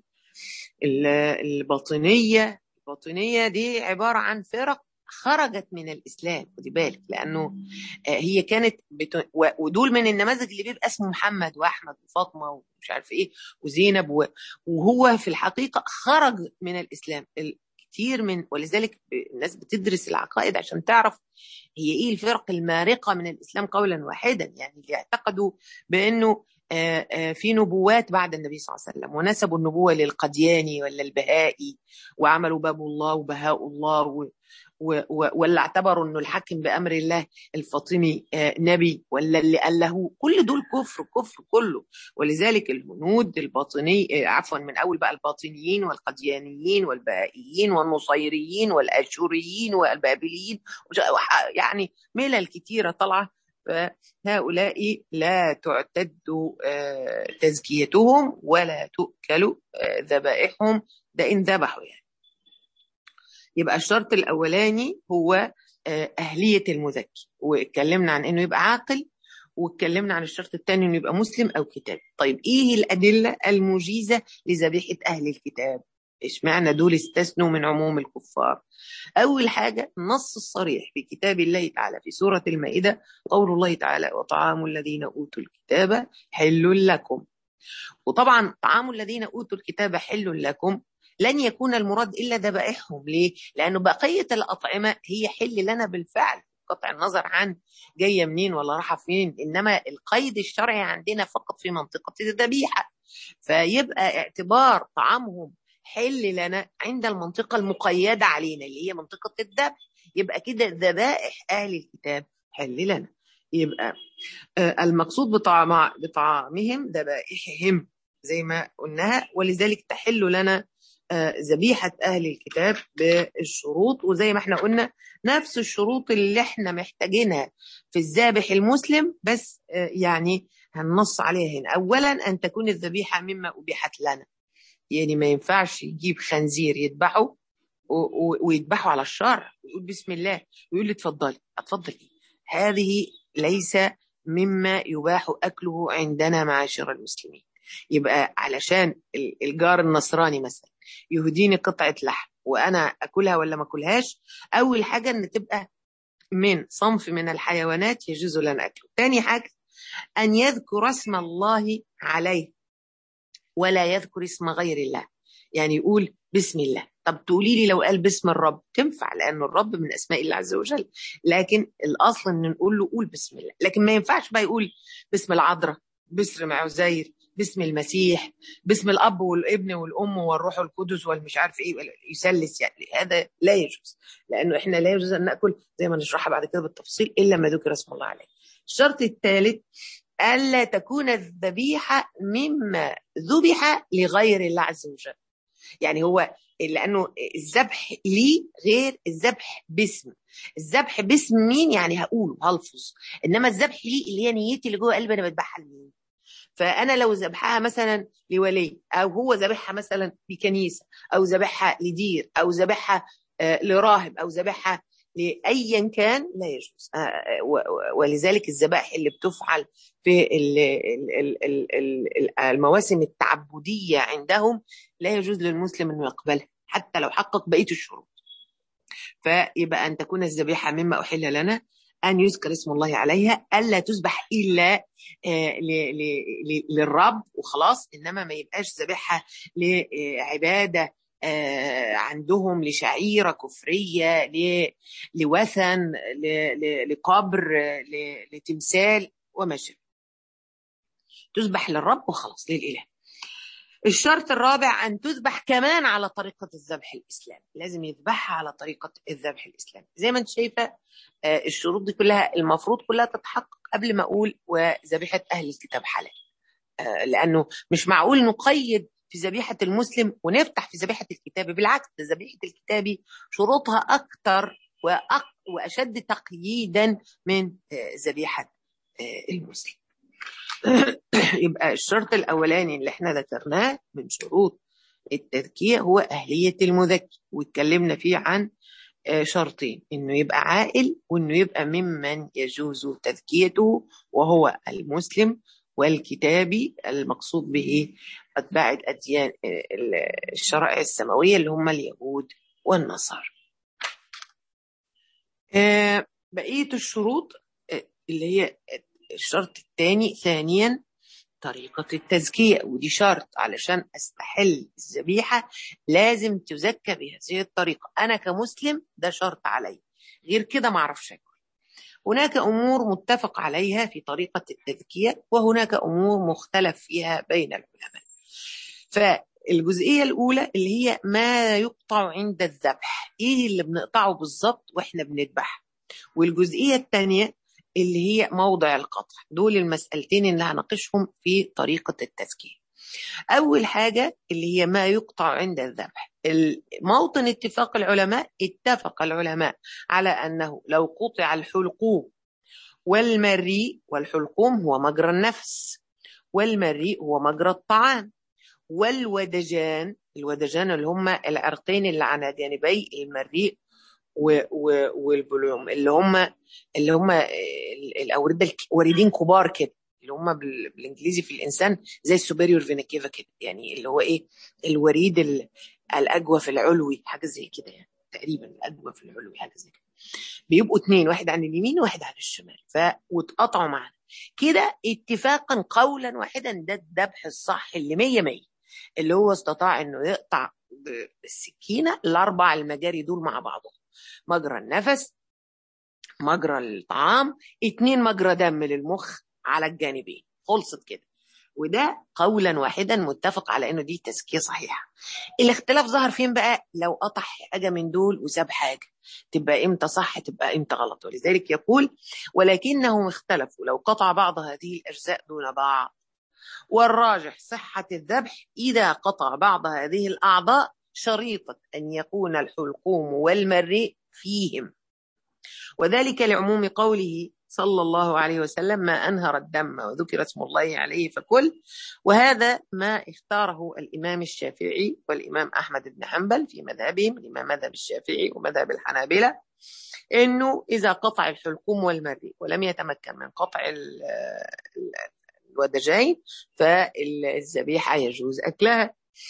الباطنيه الباطنيه دي عباره عن فرق خرجت من الاسلام خدي بالك لانه هي كانت بت... ودول من النماذج اللي بيبقى اسمه محمد واحمد وفاطمه ومش عارف ايه وزينب و... وهو في الحقيقه خرج من الاسلام كتير من ولذلك الناس بتدرس العقائد عشان تعرف هي ايه الفرق المارقه من الاسلام قولا واحدا يعني اللي اعتقدوا بانه في نبوات بعد النبي صلى الله عليه وسلم ونسبوا النبوه للقدياني ولا البهائي وعملوا باب الله وبهاء الله و ولا اعتبروا انه الحاكم بامر الله الفاطمي نبي ولا اللي قال له كل دول كفر كفر كله ولذلك الهنود الباطني عفوا من اول بقى الباطنيين والقديانيين والبهائيين والنصيريين والاشوريين والبابليين يعني ملل كتيره طالعه فهؤلاء لا تعتد تزكيتهم ولا تؤكل ذبائحهم ده ان ذبحوا يعني يبقى الشرط الاولاني هو اهليه المزكي واتكلمنا عن انه يبقى عاقل واتكلمنا عن الشرط الثاني انه يبقى مسلم او كتاب طيب ايه الادله المجيزه لذبيحه اهل الكتاب اشمعنى دول استثنوا من عموم الكفار اول حاجه النص الصريح في كتاب الله تعالى في سوره المائده قول الله تعالى وطعام الذين اوتوا الكتاب حل لكم وطبعا طعام الذين اوتوا الكتاب حل لكم لن يكون المراد الا ذبائحهم ليه؟ لانه بقيه الاطعمه هي حل لنا بالفعل قطع النظر عن جايه منين ولا رايحه فين انما القيد الشرعي عندنا فقط في منطقه الذبيحه فيبقى اعتبار طعامهم حل لنا عند المنطقه المقيده علينا اللي هي منطقه الذبح يبقى كده ذبائح اهل الكتاب حل لنا يبقى المقصود بطعام بطعامهم ذبائحهم زي ما قلناها ولذلك تحل لنا ذبيحة أهل الكتاب بالشروط وزي ما احنا قلنا نفس الشروط اللي احنا محتاجينها في الذابح المسلم بس يعني هننص عليها هنا أولا أن تكون الذبيحة مما أبيحت لنا يعني ما ينفعش يجيب خنزير يذبحه ويذبحه على الشرع ويقول بسم الله ويقول لي اتفضلي اتفضلي هذه ليس مما يباح أكله عندنا معاشر المسلمين يبقى علشان الجار النصراني مثلا يهديني قطعة لحم وأنا أكلها ولا ما أكلهاش أول حاجة أن تبقى من صنف من الحيوانات يجوز لنا أكله ثاني حاجة أن يذكر اسم الله عليه ولا يذكر اسم غير الله يعني يقول بسم الله طب تقولي لي لو قال باسم الرب تنفع لأن الرب من أسماء الله عز وجل لكن الأصل أن نقول له قول بسم الله لكن ما ينفعش بقى يقول باسم العذراء باسم عزير باسم المسيح باسم الاب والابن والام والروح القدس والمش عارف ايه يسلس يعني هذا لا يجوز لانه احنا لا يجوز ان ناكل زي ما نشرحها بعد كده بالتفصيل الا ما ذكر اسم الله عليه. الشرط الثالث الا تكون الذبيحه مما ذبح لغير الله عز وجل. يعني هو لانه الذبح ليه غير الذبح باسم الذبح باسم مين يعني هقوله هلفظ انما الذبح ليه اللي هي نيتي اللي جوه قلبي انا بذبحها لمين فانا لو ذبحها مثلا لولي او هو ذبحها مثلا لكنيسه او ذبحها لدير او ذبحها لراهب او ذبحها لايا كان لا يجوز ولذلك الذبائح اللي بتفعل في المواسم التعبديه عندهم لا يجوز للمسلم انه يقبلها حتى لو حقق بقيه الشروط فيبقى ان تكون الذبيحه مما احل لنا أن يذكر اسم الله عليها ألا تذبح إلا للرب وخلاص إنما ما يبقاش ذبحها لعبادة عندهم لشعيرة كفرية لوثن لقبر لتمثال وما شابه تذبح للرب وخلاص للإله الشرط الرابع أن تذبح كمان على طريقة الذبح الإسلامي لازم يذبحها على طريقة الذبح الإسلامي زي ما أنت شايفة الشروط دي كلها المفروض كلها تتحقق قبل ما أقول وذبيحة أهل الكتاب حلال لأنه مش معقول نقيد في ذبيحة المسلم ونفتح في ذبيحة الكتاب بالعكس ذبيحة الكتاب شروطها أكثر وأق... وأشد تقييدا من ذبيحة المسلم يبقى الشرط الأولاني اللي احنا ذكرناه من شروط التذكية هو أهلية المذكي واتكلمنا فيه عن شرطين انه يبقى عاقل وانه يبقى ممن يجوز تزكيته وهو المسلم والكتابي المقصود به اتباع الاديان الشرائع السماويه اللي هم اليهود والنصارى. بقيه الشروط اللي هي الشرط الثاني ثانيا طريقة التزكية ودي شرط علشان استحل الذبيحة لازم تزكى بهذه الطريقة أنا كمسلم ده شرط علي غير كده ما اعرفش اكل هناك أمور متفق عليها في طريقة التزكية وهناك أمور مختلف فيها بين العلماء فالجزئية الأولى اللي هي ما يقطع عند الذبح إيه اللي بنقطعه بالظبط وإحنا بنذبح والجزئية الثانية اللي هي موضع القطع دول المسألتين اللي هناقشهم في طريقة التزكية أول حاجة اللي هي ما يقطع عند الذبح موطن اتفاق العلماء اتفق العلماء على أنه لو قطع الحلقوم والمريء والحلقوم هو مجرى النفس والمريء هو مجرى الطعام والودجان الودجان اللي هم العرقين اللي على جانبي المريء والبلوم اللي هم اللي هم الاورده الوريدين كبار كده اللي هم بالانجليزي في الانسان زي السوبريور فينيكيفا كده يعني اللي هو ايه الوريد الاجوف العلوي حاجه زي كده يعني تقريبا الاجوف العلوي حاجه زي كده بيبقوا اثنين واحد عن اليمين وواحد عن الشمال ف واتقطعوا معانا كده اتفاقا قولا واحدا ده الذبح الصح اللي 100 100 اللي هو استطاع انه يقطع بالسكينه الاربع المجاري دول مع بعضهم مجرى النفس مجرى الطعام اتنين مجرى دم للمخ على الجانبين خلصت كده وده قولا واحدا متفق على انه دي تزكيه صحيحه الاختلاف ظهر فين بقى لو قطع حاجه من دول وساب حاجه تبقى امتى صح تبقى امتى غلط ولذلك يقول ولكنهم اختلفوا لو قطع بعض هذه الاجزاء دون بعض والراجح صحه الذبح اذا قطع بعض هذه الاعضاء شريطة أن يكون الحلقوم والمريء فيهم وذلك لعموم قوله صلى الله عليه وسلم ما أنهر الدم وذكر اسم الله عليه فكل وهذا ما اختاره الإمام الشافعي والإمام أحمد بن حنبل في مذهبهم الإمام مذهب الشافعي ومذهب الحنابلة إنه إذا قطع الحلقوم والمريء ولم يتمكن من قطع الودجين فالذبيحة يجوز أكلها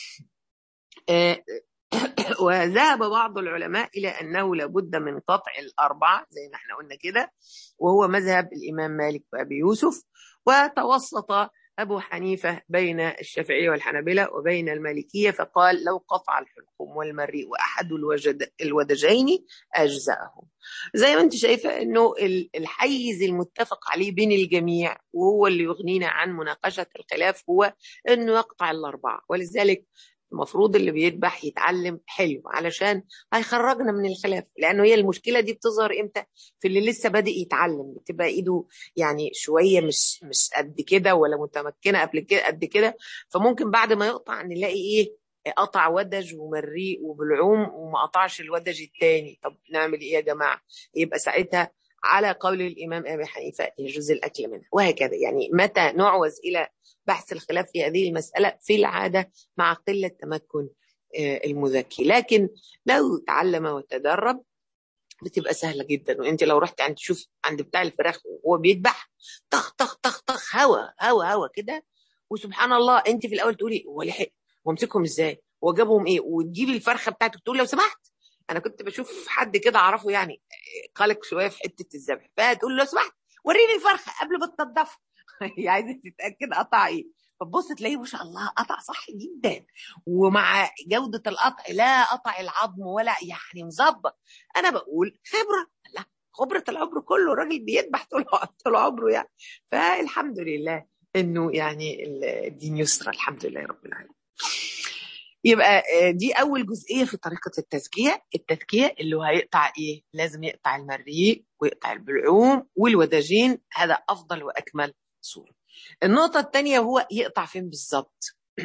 وذهب بعض العلماء إلى أنه لابد من قطع الأربعة زي ما احنا قلنا كده وهو مذهب الإمام مالك وأبي يوسف وتوسط أبو حنيفة بين الشافعية والحنابلة وبين المالكية فقال لو قطع الحلقوم والمريء وأحد الوجد الودجين أجزأه زي ما أنت شايفة أنه الحيز المتفق عليه بين الجميع وهو اللي يغنينا عن مناقشة الخلاف هو أنه يقطع الأربعة ولذلك المفروض اللي بيذبح يتعلم حلو علشان هيخرجنا من الخلاف لانه هي المشكله دي بتظهر امتى في اللي لسه بادئ يتعلم بتبقى ايده يعني شويه مش مش قد كده ولا متمكنه قبل كده قد كده فممكن بعد ما يقطع نلاقي ايه قطع ودج ومريء وبالعوم وما قطعش الودج الثاني طب نعمل ايه يا جماعه يبقى ساعتها على قول الامام ابي حنيفه يجوز الاكل منها وهكذا يعني متى نعوز الى بحث الخلاف في هذه المسألة في العادة مع قلة تمكن المذكي لكن لو تعلم وتدرب بتبقى سهلة جدا وانت لو رحت عند تشوف عند بتاع الفراخ وهو بيذبح طخ طخ طخ طخ هوا هوا هوا كده وسبحان الله انت في الاول تقولي هو لحق وامسكهم ازاي هو جابهم ايه وتجيبي الفرخه بتاعته تقول لو سمحت انا كنت بشوف حد كده اعرفه يعني قلق شويه في حته الذبح فتقول له لو سمحت وريني الفرخه قبل ما تنضفها هي عايزه تتاكد قطع ايه فتبص تلاقيه ما شاء الله قطع صح جدا ومع جوده القطع لا قطع العظم ولا يعني مظبط انا بقول خبره لا خبره العمر كله الراجل بيذبح طول طول عمره يعني فالحمد لله انه يعني الدين يسرى الحمد لله رب العالمين يبقى دي اول جزئيه في طريقه التزكيه التزكيه اللي هو هيقطع ايه لازم يقطع المريء ويقطع البلعوم والوداجين هذا افضل واكمل صوره النقطه الثانيه هو يقطع فين بالظبط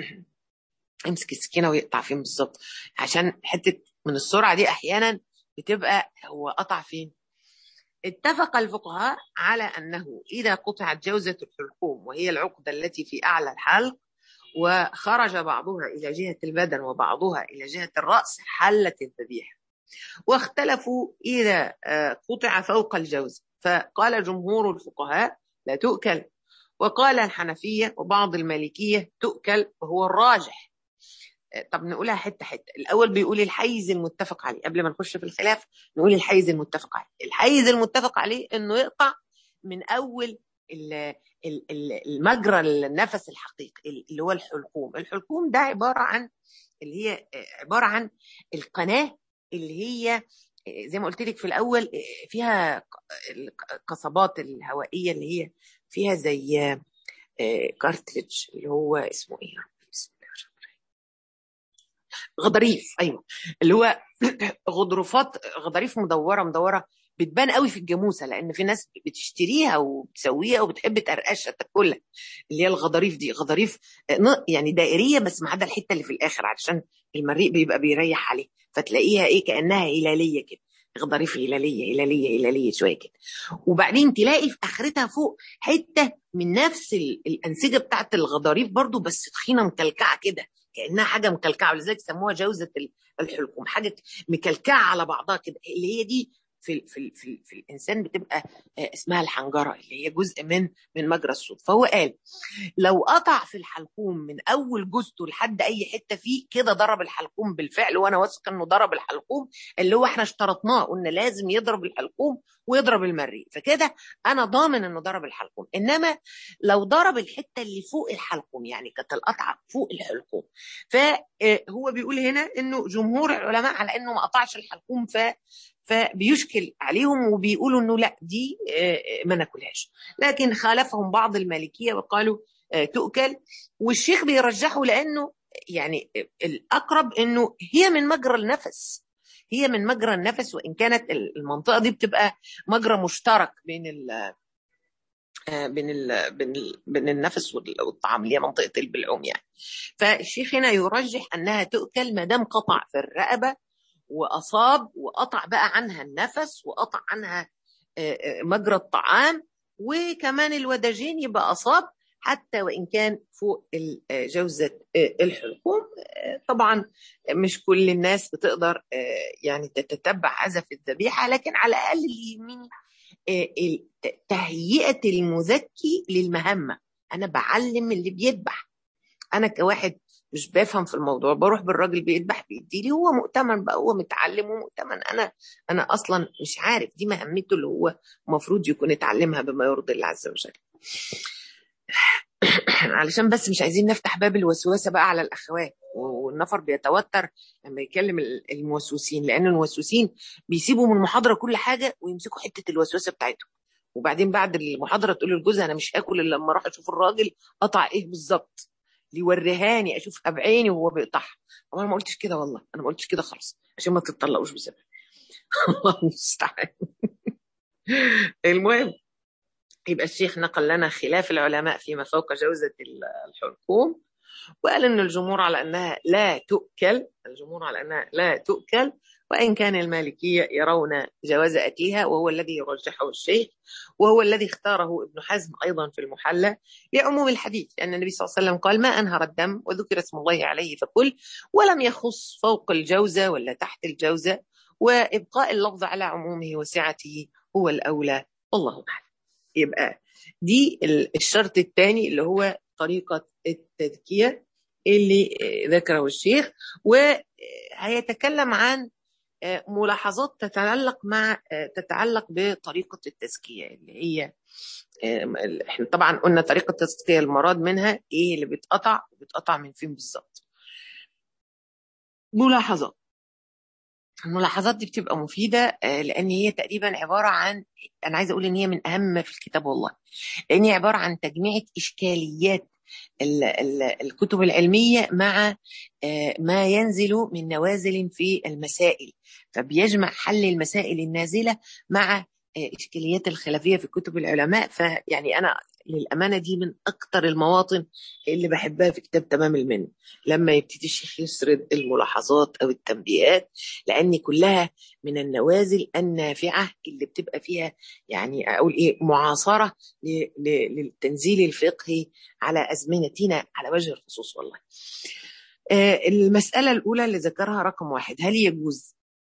يمسك السكينه ويقطع فين بالظبط عشان حته من السرعه دي احيانا بتبقى هو قطع فين اتفق الفقهاء على انه اذا قطعت جوزه الحلقوم وهي العقده التي في اعلى الحلق وخرج بعضها إلى جهة البدن وبعضها إلى جهة الرأس حلت الذبيحة واختلفوا إذا قطع فوق الجوز فقال جمهور الفقهاء لا تؤكل وقال الحنفية وبعض المالكية تؤكل وهو الراجح طب نقولها حته حته الاول بيقول الحيز المتفق عليه قبل ما نخش في الخلاف نقول الحيز المتفق عليه الحيز المتفق عليه انه يقطع من اول المجرى النفس الحقيقي اللي هو الحلقوم الحلقوم ده عباره عن اللي هي عباره عن القناه اللي هي زي ما قلت لك في الاول فيها القصبات الهوائيه اللي هي فيها زي كارتلج اللي هو اسمه ايه غضاريف ايوه اللي هو غضروفات غضاريف مدوره مدوره بتبان قوي في الجاموسه لان في ناس بتشتريها وبتسويها وبتحب تقرقشها تاكلها اللي هي الغضاريف دي غضاريف يعني دائريه بس ما عدا الحته اللي في الاخر علشان المريء بيبقى بيريح عليه فتلاقيها ايه كانها هلاليه كده غضاريف هلاليه هلاليه هلاليه شويه كده وبعدين تلاقي في اخرتها فوق حته من نفس الانسجه بتاعت الغضاريف برضو بس تخينه مكلكعه كده كانها حاجه مكلكعه ولذلك سموها جوزه الحلقوم حاجه مكلكعه على بعضها كده اللي هي دي في في في, في الانسان بتبقى اسمها الحنجره اللي هي جزء من من مجرى الصوت فهو قال لو قطع في الحلقوم من اول جزته لحد اي حته فيه كده ضرب الحلقوم بالفعل وانا واثق انه ضرب الحلقوم اللي هو احنا اشترطناه قلنا لازم يضرب الحلقوم ويضرب المريء فكده انا ضامن انه ضرب الحلقوم انما لو ضرب الحته اللي فوق الحلقوم يعني كانت القطعه فوق الحلقوم فهو بيقول هنا انه جمهور العلماء على انه ما قطعش الحلقوم ف فبيشكل عليهم وبيقولوا انه لا دي ما ناكلهاش لكن خالفهم بعض المالكيه وقالوا تؤكل والشيخ بيرجحه لانه يعني الاقرب انه هي من مجرى النفس هي من مجرى النفس وان كانت المنطقه دي بتبقى مجرى مشترك بين ال بين ال بين, ال بين النفس والطعام اللي هي منطقه البلعوم يعني فالشيخ هنا يرجح انها تؤكل ما دام قطع في الرقبه واصاب وقطع بقى عنها النفس وقطع عنها مجرى الطعام وكمان الوداجين يبقى اصاب حتى وان كان فوق جوزه الحلقوم طبعا مش كل الناس بتقدر يعني تتتبع هذا في الذبيحه لكن على الاقل اللي يهمني تهيئه المزكي للمهمه انا بعلم اللي بيذبح انا كواحد مش بفهم في الموضوع بروح بالراجل بيذبح بيديلي هو مؤتمن بقى هو متعلم ومؤتمن انا انا اصلا مش عارف دي مهمته اللي هو المفروض يكون اتعلمها بما يرضي الله عز وجل علشان بس مش عايزين نفتح باب الوسوسه بقى على الاخوات والنفر بيتوتر لما يكلم الموسوسين لان الموسوسين بيسيبوا من المحاضره كل حاجه ويمسكوا حته الوسوسه بتاعتهم وبعدين بعد المحاضره تقول للجوز انا مش هاكل الا لما اروح اشوف الراجل قطع ايه بالظبط ليوريهاني اشوفها بعيني وهو بيقطعها انا ما قلتش كده والله انا ما قلتش كده خالص عشان ما تتطلقوش بسبب الله المستعان المهم يبقى الشيخ نقل لنا خلاف العلماء فيما فوق جوزة الحلقوم وقال ان الجمهور على انها لا تؤكل الجمهور على انها لا تؤكل وان كان المالكيه يرون جواز اكلها وهو الذي يرجحه الشيخ وهو الذي اختاره ابن حزم ايضا في المحلى لعموم الحديث لان النبي صلى الله عليه وسلم قال ما انهر الدم وذكر اسم الله عليه فكل ولم يخص فوق الجوزه ولا تحت الجوزه وابقاء اللفظ على عمومه وسعته هو الاولى والله اعلم يبقى دي الشرط الثاني اللي هو طريقة التذكية اللي ذكره الشيخ وهيتكلم عن ملاحظات تتعلق مع تتعلق بطريقة التزكية اللي هي احنا طبعا قلنا طريقة التزكية المراد منها ايه اللي بيتقطع وبيتقطع من فين بالظبط ملاحظات الملاحظات دي بتبقى مفيدة لأن هي تقريبا عبارة عن أنا عايزة أقول إن هي من أهم ما في الكتاب والله لأن هي عبارة عن تجميعة إشكاليات ال ال الكتب العلمية مع ما ينزل من نوازل في المسائل فبيجمع حل المسائل النازلة مع إشكاليات الخلافية في كتب العلماء فيعني أنا للأمانة دي من أكتر المواطن اللي بحبها في كتاب تمام المن لما يبتدي الشيخ يسرد الملاحظات أو التنبيهات لأن كلها من النوازل النافعة اللي بتبقى فيها يعني أقول إيه معاصرة للتنزيل الفقهي على أزمنتنا على وجه الخصوص والله المسألة الأولى اللي ذكرها رقم واحد هل يجوز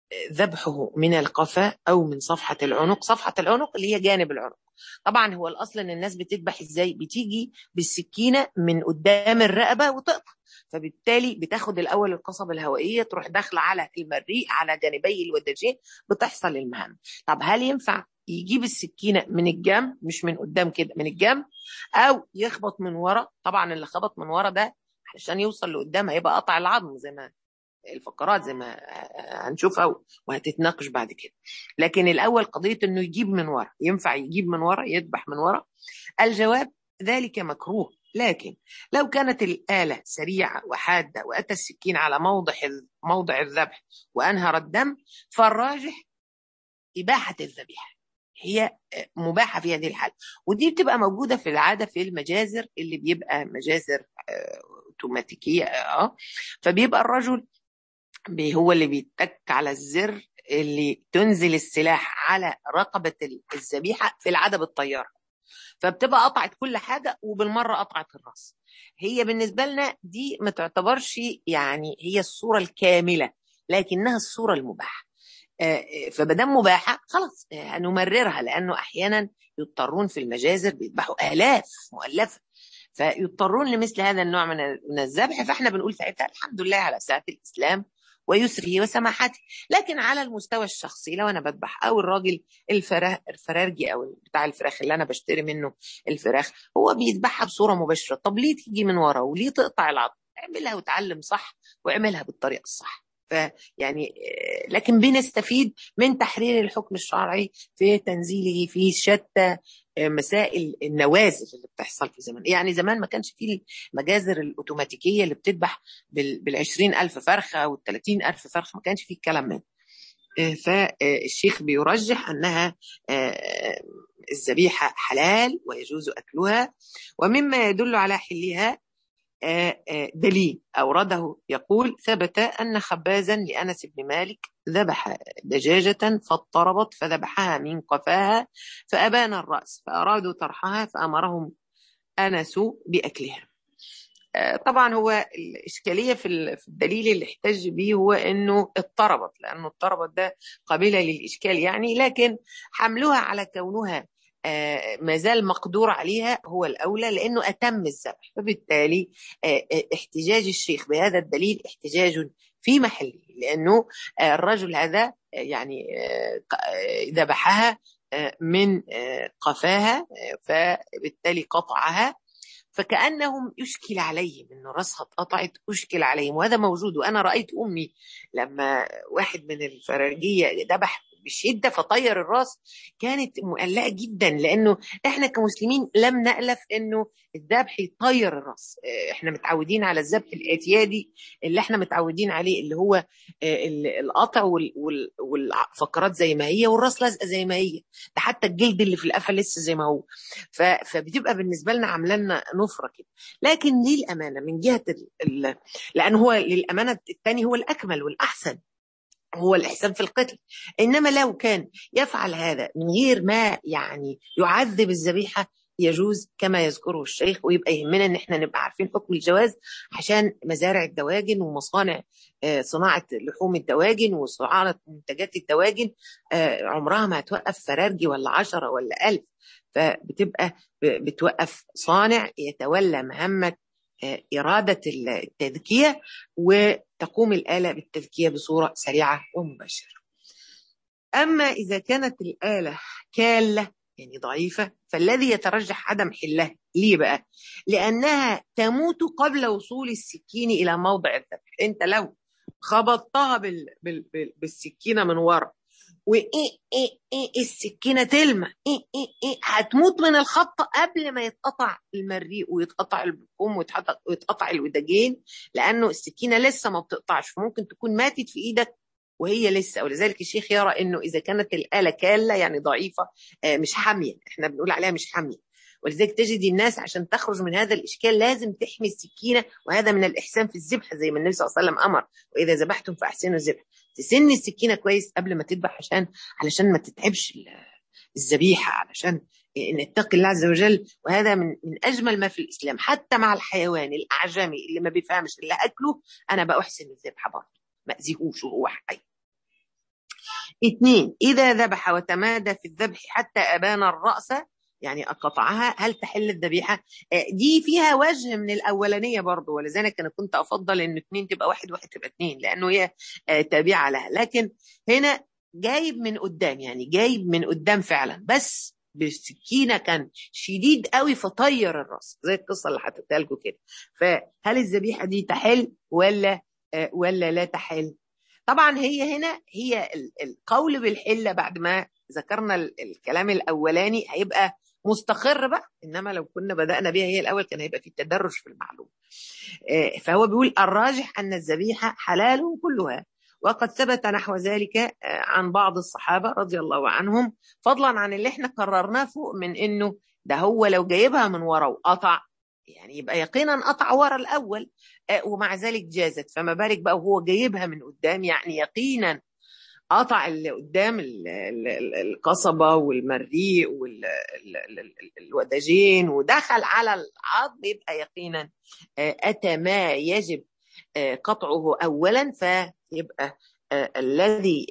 ذبحه من القفا او من صفحه العنق صفحه العنق اللي هي جانب العنق طبعا هو الاصل ان الناس بتذبح ازاي بتيجي بالسكينه من قدام الرقبه وتقطع فبالتالي بتاخد الاول القصبه الهوائيه تروح داخله على المريء على جانبي الوداجين بتحصل المهام طب هل ينفع يجيب السكينه من الجنب مش من قدام كده من الجنب او يخبط من ورا طبعا اللي خبط من ورا ده علشان يوصل لقدام هيبقى قطع العظم زي ما الفقرات زي ما هنشوفها وهتتناقش بعد كده لكن الاول قضيه انه يجيب من ورا ينفع يجيب من ورا يذبح من ورا الجواب ذلك مكروه لكن لو كانت الآلة سريعة وحادة وأتى السكين على موضع موضع الذبح وأنهر الدم فالراجح إباحة الذبيحة هي مباحة في هذه الحالة ودي بتبقى موجودة في العادة في المجازر اللي بيبقى مجازر اوتوماتيكية اه فبيبقى الرجل هو اللي بيتك على الزر اللي تنزل السلاح على رقبة الذبيحة في العادة بالطيارة فبتبقى قطعت كل حاجة وبالمرة قطعت الراس هي بالنسبة لنا دي ما تعتبرش يعني هي الصورة الكاملة لكنها الصورة المباحة فمادام مباحة خلاص هنمررها لأنه أحيانا يضطرون في المجازر بيذبحوا آلاف مؤلفة فيضطرون لمثل هذا النوع من الذبح فاحنا بنقول ساعتها الحمد لله على ساعة الإسلام ويسره وسماحته لكن على المستوى الشخصي لو انا بذبح او الراجل الفرارجي او بتاع الفراخ اللي انا بشتري منه الفراخ هو بيذبحها بصوره مباشره طب ليه تيجي من ورا وليه تقطع العظم اعملها وتعلم صح واعملها بالطريقه الصح فيعني لكن بنستفيد من تحرير الحكم الشرعي في تنزيله في شتى مسائل النوازل اللي بتحصل في زمان يعني زمان ما كانش فيه المجازر الأوتوماتيكية اللي بتذبح بالعشرين ألف فرخة أو الثلاثين ألف فرخة ما كانش فيه الكلام من فالشيخ بيرجح أنها الذبيحة حلال ويجوز أكلها ومما يدل على حلها دليل أورده يقول ثبت أن خبازا لأنس بن مالك ذبح دجاجة فاضطربت فذبحها من قفاها فأبان الرأس فأرادوا طرحها فأمرهم أنس بأكلها طبعا هو الإشكالية في الدليل اللي احتج به هو أنه اضطربت لأنه اضطربت ده قابلة للإشكال يعني لكن حملها على كونها ما زال مقدور عليها هو الأولى لأنه أتم الذبح فبالتالي احتجاج الشيخ بهذا الدليل احتجاج في محله لأنه الرجل هذا يعني ذبحها من قفاها فبالتالي قطعها فكأنهم يشكل عليهم انه راسها اتقطعت اشكل عليهم وهذا موجود وانا رايت امي لما واحد من الفرارجيه ذبح بشده فطير الراس كانت مقلقه جدا لانه احنا كمسلمين لم نالف انه الذبح يطير الراس احنا متعودين على الذبح الاعتيادي اللي احنا متعودين عليه اللي هو القطع والفقرات زي ما هي والراس لازقه زي ما هي ده حتى الجلد اللي في القفا لسه زي ما هو فبتبقى بالنسبه لنا عامله لنا نفره كده لكن للامانه من جهه ال... لان هو للامانه الثاني هو الاكمل والاحسن هو الإحسان في القتل إنما لو كان يفعل هذا من غير ما يعني يعذب الذبيحة يجوز كما يذكره الشيخ ويبقى يهمنا ان احنا نبقى عارفين حكم الجواز عشان مزارع الدواجن ومصانع صناعة لحوم الدواجن وصناعة منتجات الدواجن عمرها ما هتوقف فرارجي ولا عشرة ولا ألف فبتبقى بتوقف صانع يتولى مهمة إرادة التذكية وتقوم الآلة بالتذكية بصورة سريعة ومباشرة أما إذا كانت الآلة كالة يعني ضعيفة فالذي يترجح عدم حلها ليه بقى؟ لأنها تموت قبل وصول السكين إلى موضع الذبح أنت لو خبطتها بال... بال... بال... بالسكينة من ورا وايه ايه ايه السكينه تلمع ايه ايه ايه هتموت من الخبطه قبل ما يتقطع المريء ويتقطع البكوم ويتقطع الوداجين لانه السكينه لسه ما بتقطعش فممكن تكون ماتت في ايدك وهي لسه ولذلك الشيخ يرى انه اذا كانت الاله كاله يعني ضعيفه مش حاميه احنا بنقول عليها مش حاميه ولذلك تجد الناس عشان تخرج من هذا الاشكال لازم تحمي السكينه وهذا من الاحسان في الذبح زي ما النبي صلى الله عليه وسلم امر واذا ذبحتم فاحسنوا الذبح تسن السكينه كويس قبل ما تذبح عشان علشان ما تتعبش الذبيحه علشان نتقي الله عز وجل وهذا من من اجمل ما في الاسلام حتى مع الحيوان الاعجمي اللي ما بيفهمش اللي اكله انا باحسن الذبح برضه ما اذيهوش وهو حي اثنين إذا ذبح وتمادى في الذبح حتى أبان الرأس يعني قطعها هل تحل الذبيحة دي فيها وجه من الأولانية برضو ولذلك أنا كنت أفضل أن اثنين تبقى واحد واحد تبقى اثنين لأنه هي تابعة لها لكن هنا جايب من قدام يعني جايب من قدام فعلا بس بالسكينه كان شديد قوي فطير الراس زي القصه اللي حطيتها لكم كده فهل الذبيحه دي تحل ولا ولا لا تحل طبعا هي هنا هي القول بالحله بعد ما ذكرنا الكلام الاولاني هيبقى مستقر بقى انما لو كنا بدانا بيها هي الاول كان هيبقى في تدرج في المعلومه فهو بيقول الراجح ان الذبيحه حلال كلها وقد ثبت نحو ذلك عن بعض الصحابة رضي الله عنهم فضلا عن اللي احنا قررناه فوق من انه ده هو لو جايبها من ورا وقطع يعني يبقى يقينا قطع ورا الاول ومع ذلك جازت فما بالك بقى وهو جايبها من قدام يعني يقينا قطع اللي قدام القصبة والمريء والوداجين ودخل على العظم يبقى يقينا أتى ما يجب قطعه أولا فيبقى الذي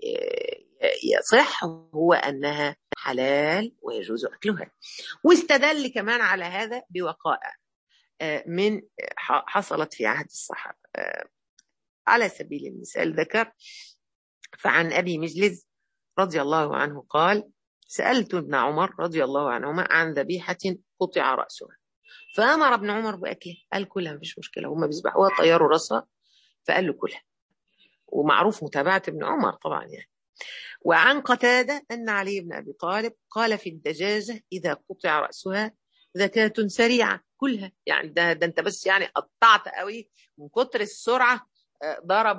يصح هو أنها حلال ويجوز أكلها واستدل كمان على هذا بوقائع من حصلت في عهد الصحابة على سبيل المثال ذكر فعن أبي مجلس رضي الله عنه قال سألت ابن عمر رضي الله عنهما عن ذبيحة قطع رأسها فأمر ابن عمر بأكلها قال كلها مفيش مشكلة هم بيذبحوها طيروا رأسها فقال له كلها ومعروف متابعة ابن عمر طبعا يعني وعن قتادة أن علي بن أبي طالب قال في الدجاجة إذا قطع رأسها زكاة سريعة كلها يعني ده, ده أنت بس يعني قطعت قوي من كتر السرعة ضرب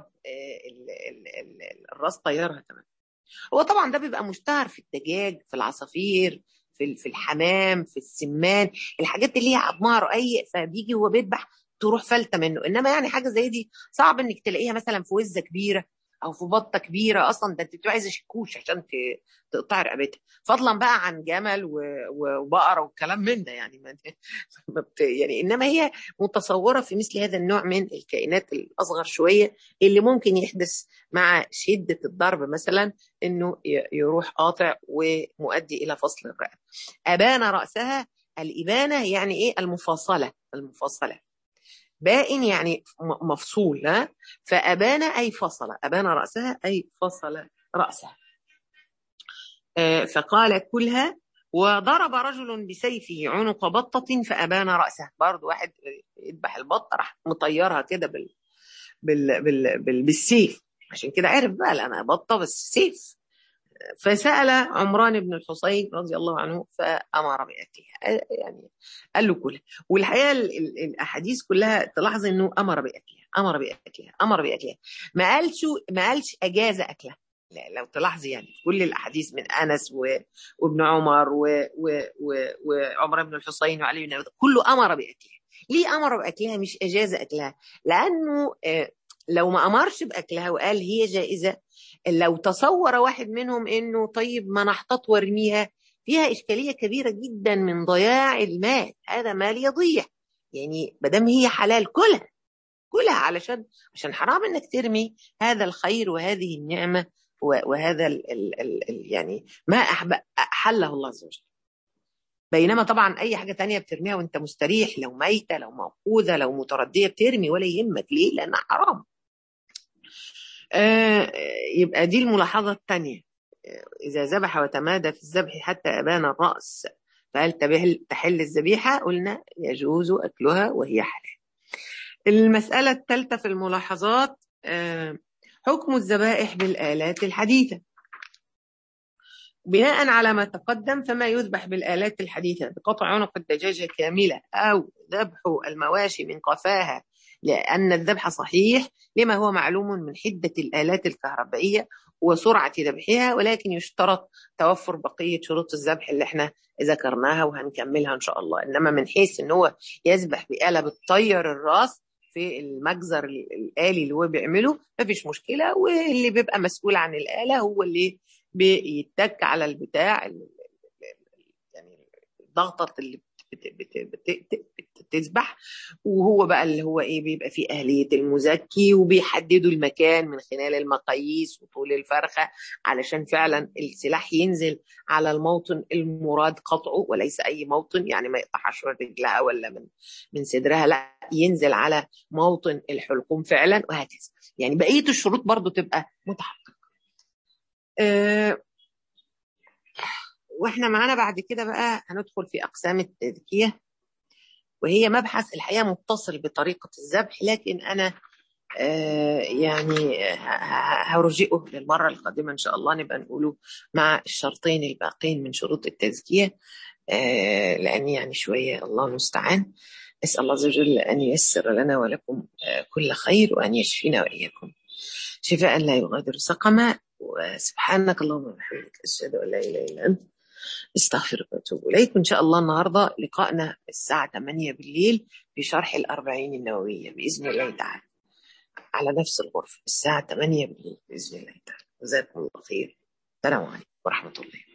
الراس طيرها تمام هو طبعا ده بيبقى مشتهر في الدجاج في العصافير في في الحمام في السمان الحاجات اللي هي عظمها رقيق فبيجي هو بيذبح تروح فلتة منه انما يعني حاجه زي دي صعب انك تلاقيها مثلا في وزه كبيره او في بطه كبيره اصلا ده انت بتبقى عايزه شكوش عشان تقطع رقبتها فضلا بقى عن جمل وبقره والكلام من ده يعني ما يعني انما هي متصوره في مثل هذا النوع من الكائنات الاصغر شويه اللي ممكن يحدث مع شده الضرب مثلا انه يروح قاطع ومؤدي الى فصل الرقبه ابان راسها الابانه يعني ايه المفاصله المفاصله بائن يعني مفصول ها فأبان أي فصل أبان رأسها أي فصل رأسها فقال كلها وضرب رجل بسيفه عنق بطة فأبان رأسه برضه واحد يذبح البطة راح مطيرها كده بال... بال... بال... بال... بالسيف عشان كده عرف بقى أنا بطة بس سيف فسأل عمران بن الحصين رضي الله عنه فأمر بأكلها يعني قال له كلها والحقيقة الأحاديث كلها تلاحظ أنه أمر بأكلها أمر بأكلها أمر بأكلها ما قالش ما قالش أجاز أكلها لا لو تلاحظي يعني كل الأحاديث من أنس و... وابن عمر و... و... و... وعمر بن الحصين وعلي بن أبي كله أمر بأكلها ليه أمر بأكلها مش أجاز أكلها لأنه لو ما أمرش بأكلها وقال هي جائزة لو تصور واحد منهم انه طيب ما نحتط وارميها فيها اشكاليه كبيره جدا من ضياع المال هذا مال يضيع يعني ما دام هي حلال كلها كلها علشان عشان حرام انك ترمي هذا الخير وهذه النعمه وهذا ال ال ال يعني ما احله الله عز وجل بينما طبعا اي حاجه تانية بترميها وانت مستريح لو ميته لو موقوذه لو مترديه بترمي ولا يهمك ليه لانها حرام آه يبقى دي الملاحظة الثانية إذا ذبح وتمادى في الذبح حتى أبان الرأس فهل تحل الذبيحة قلنا يجوز أكلها وهي حلال المسألة الثالثة في الملاحظات آه حكم الذبائح بالآلات الحديثة بناء على ما تقدم فما يذبح بالآلات الحديثة بقطع عنق الدجاجة كاملة أو ذبح المواشي من قفاها لأن الذبح صحيح لما هو معلوم من حدة الآلات الكهربائية وسرعة ذبحها ولكن يشترط توفر بقية شروط الذبح اللي احنا ذكرناها وهنكملها إن شاء الله إنما من حيث إن هو يذبح بآلة بتطير الراس في المجزر الآلي اللي هو بيعمله مفيش مشكلة واللي بيبقى مسؤول عن الآلة هو اللي بيتك على البتاع يعني الضغطة اللي بتذبح وهو بقى اللي هو ايه بيبقى فيه اهليه المزكي وبيحددوا المكان من خلال المقاييس وطول الفرخه علشان فعلا السلاح ينزل على الموطن المراد قطعه وليس اي موطن يعني ما يقطعش من رجلها ولا من من صدرها لا ينزل على موطن الحلقوم فعلا وهكذا يعني بقيه الشروط برضو تبقى متحققه أه واحنا معانا بعد كده بقى هندخل في اقسام التذكيه وهي مبحث الحقيقه متصل بطريقه الذبح لكن انا آه يعني هرجئه للمره القادمه ان شاء الله نبقى نقوله مع الشرطين الباقين من شروط التزكيه آه لان يعني شويه الله المستعان اسال الله عز وجل ان ييسر لنا ولكم آه كل خير وان يشفينا واياكم شفاء لا يغادر سقما وسبحانك اللهم وبحمدك اشهد ان لا اله الا انت استغفرك واتوب اليك وان شاء الله النهارده لقائنا الساعه 8 بالليل في شرح الأربعين النوويه باذن الله تعالى على نفس الغرفه الساعه 8 بالليل باذن الله تعالى جزاكم الله خير السلام عليكم ورحمه الله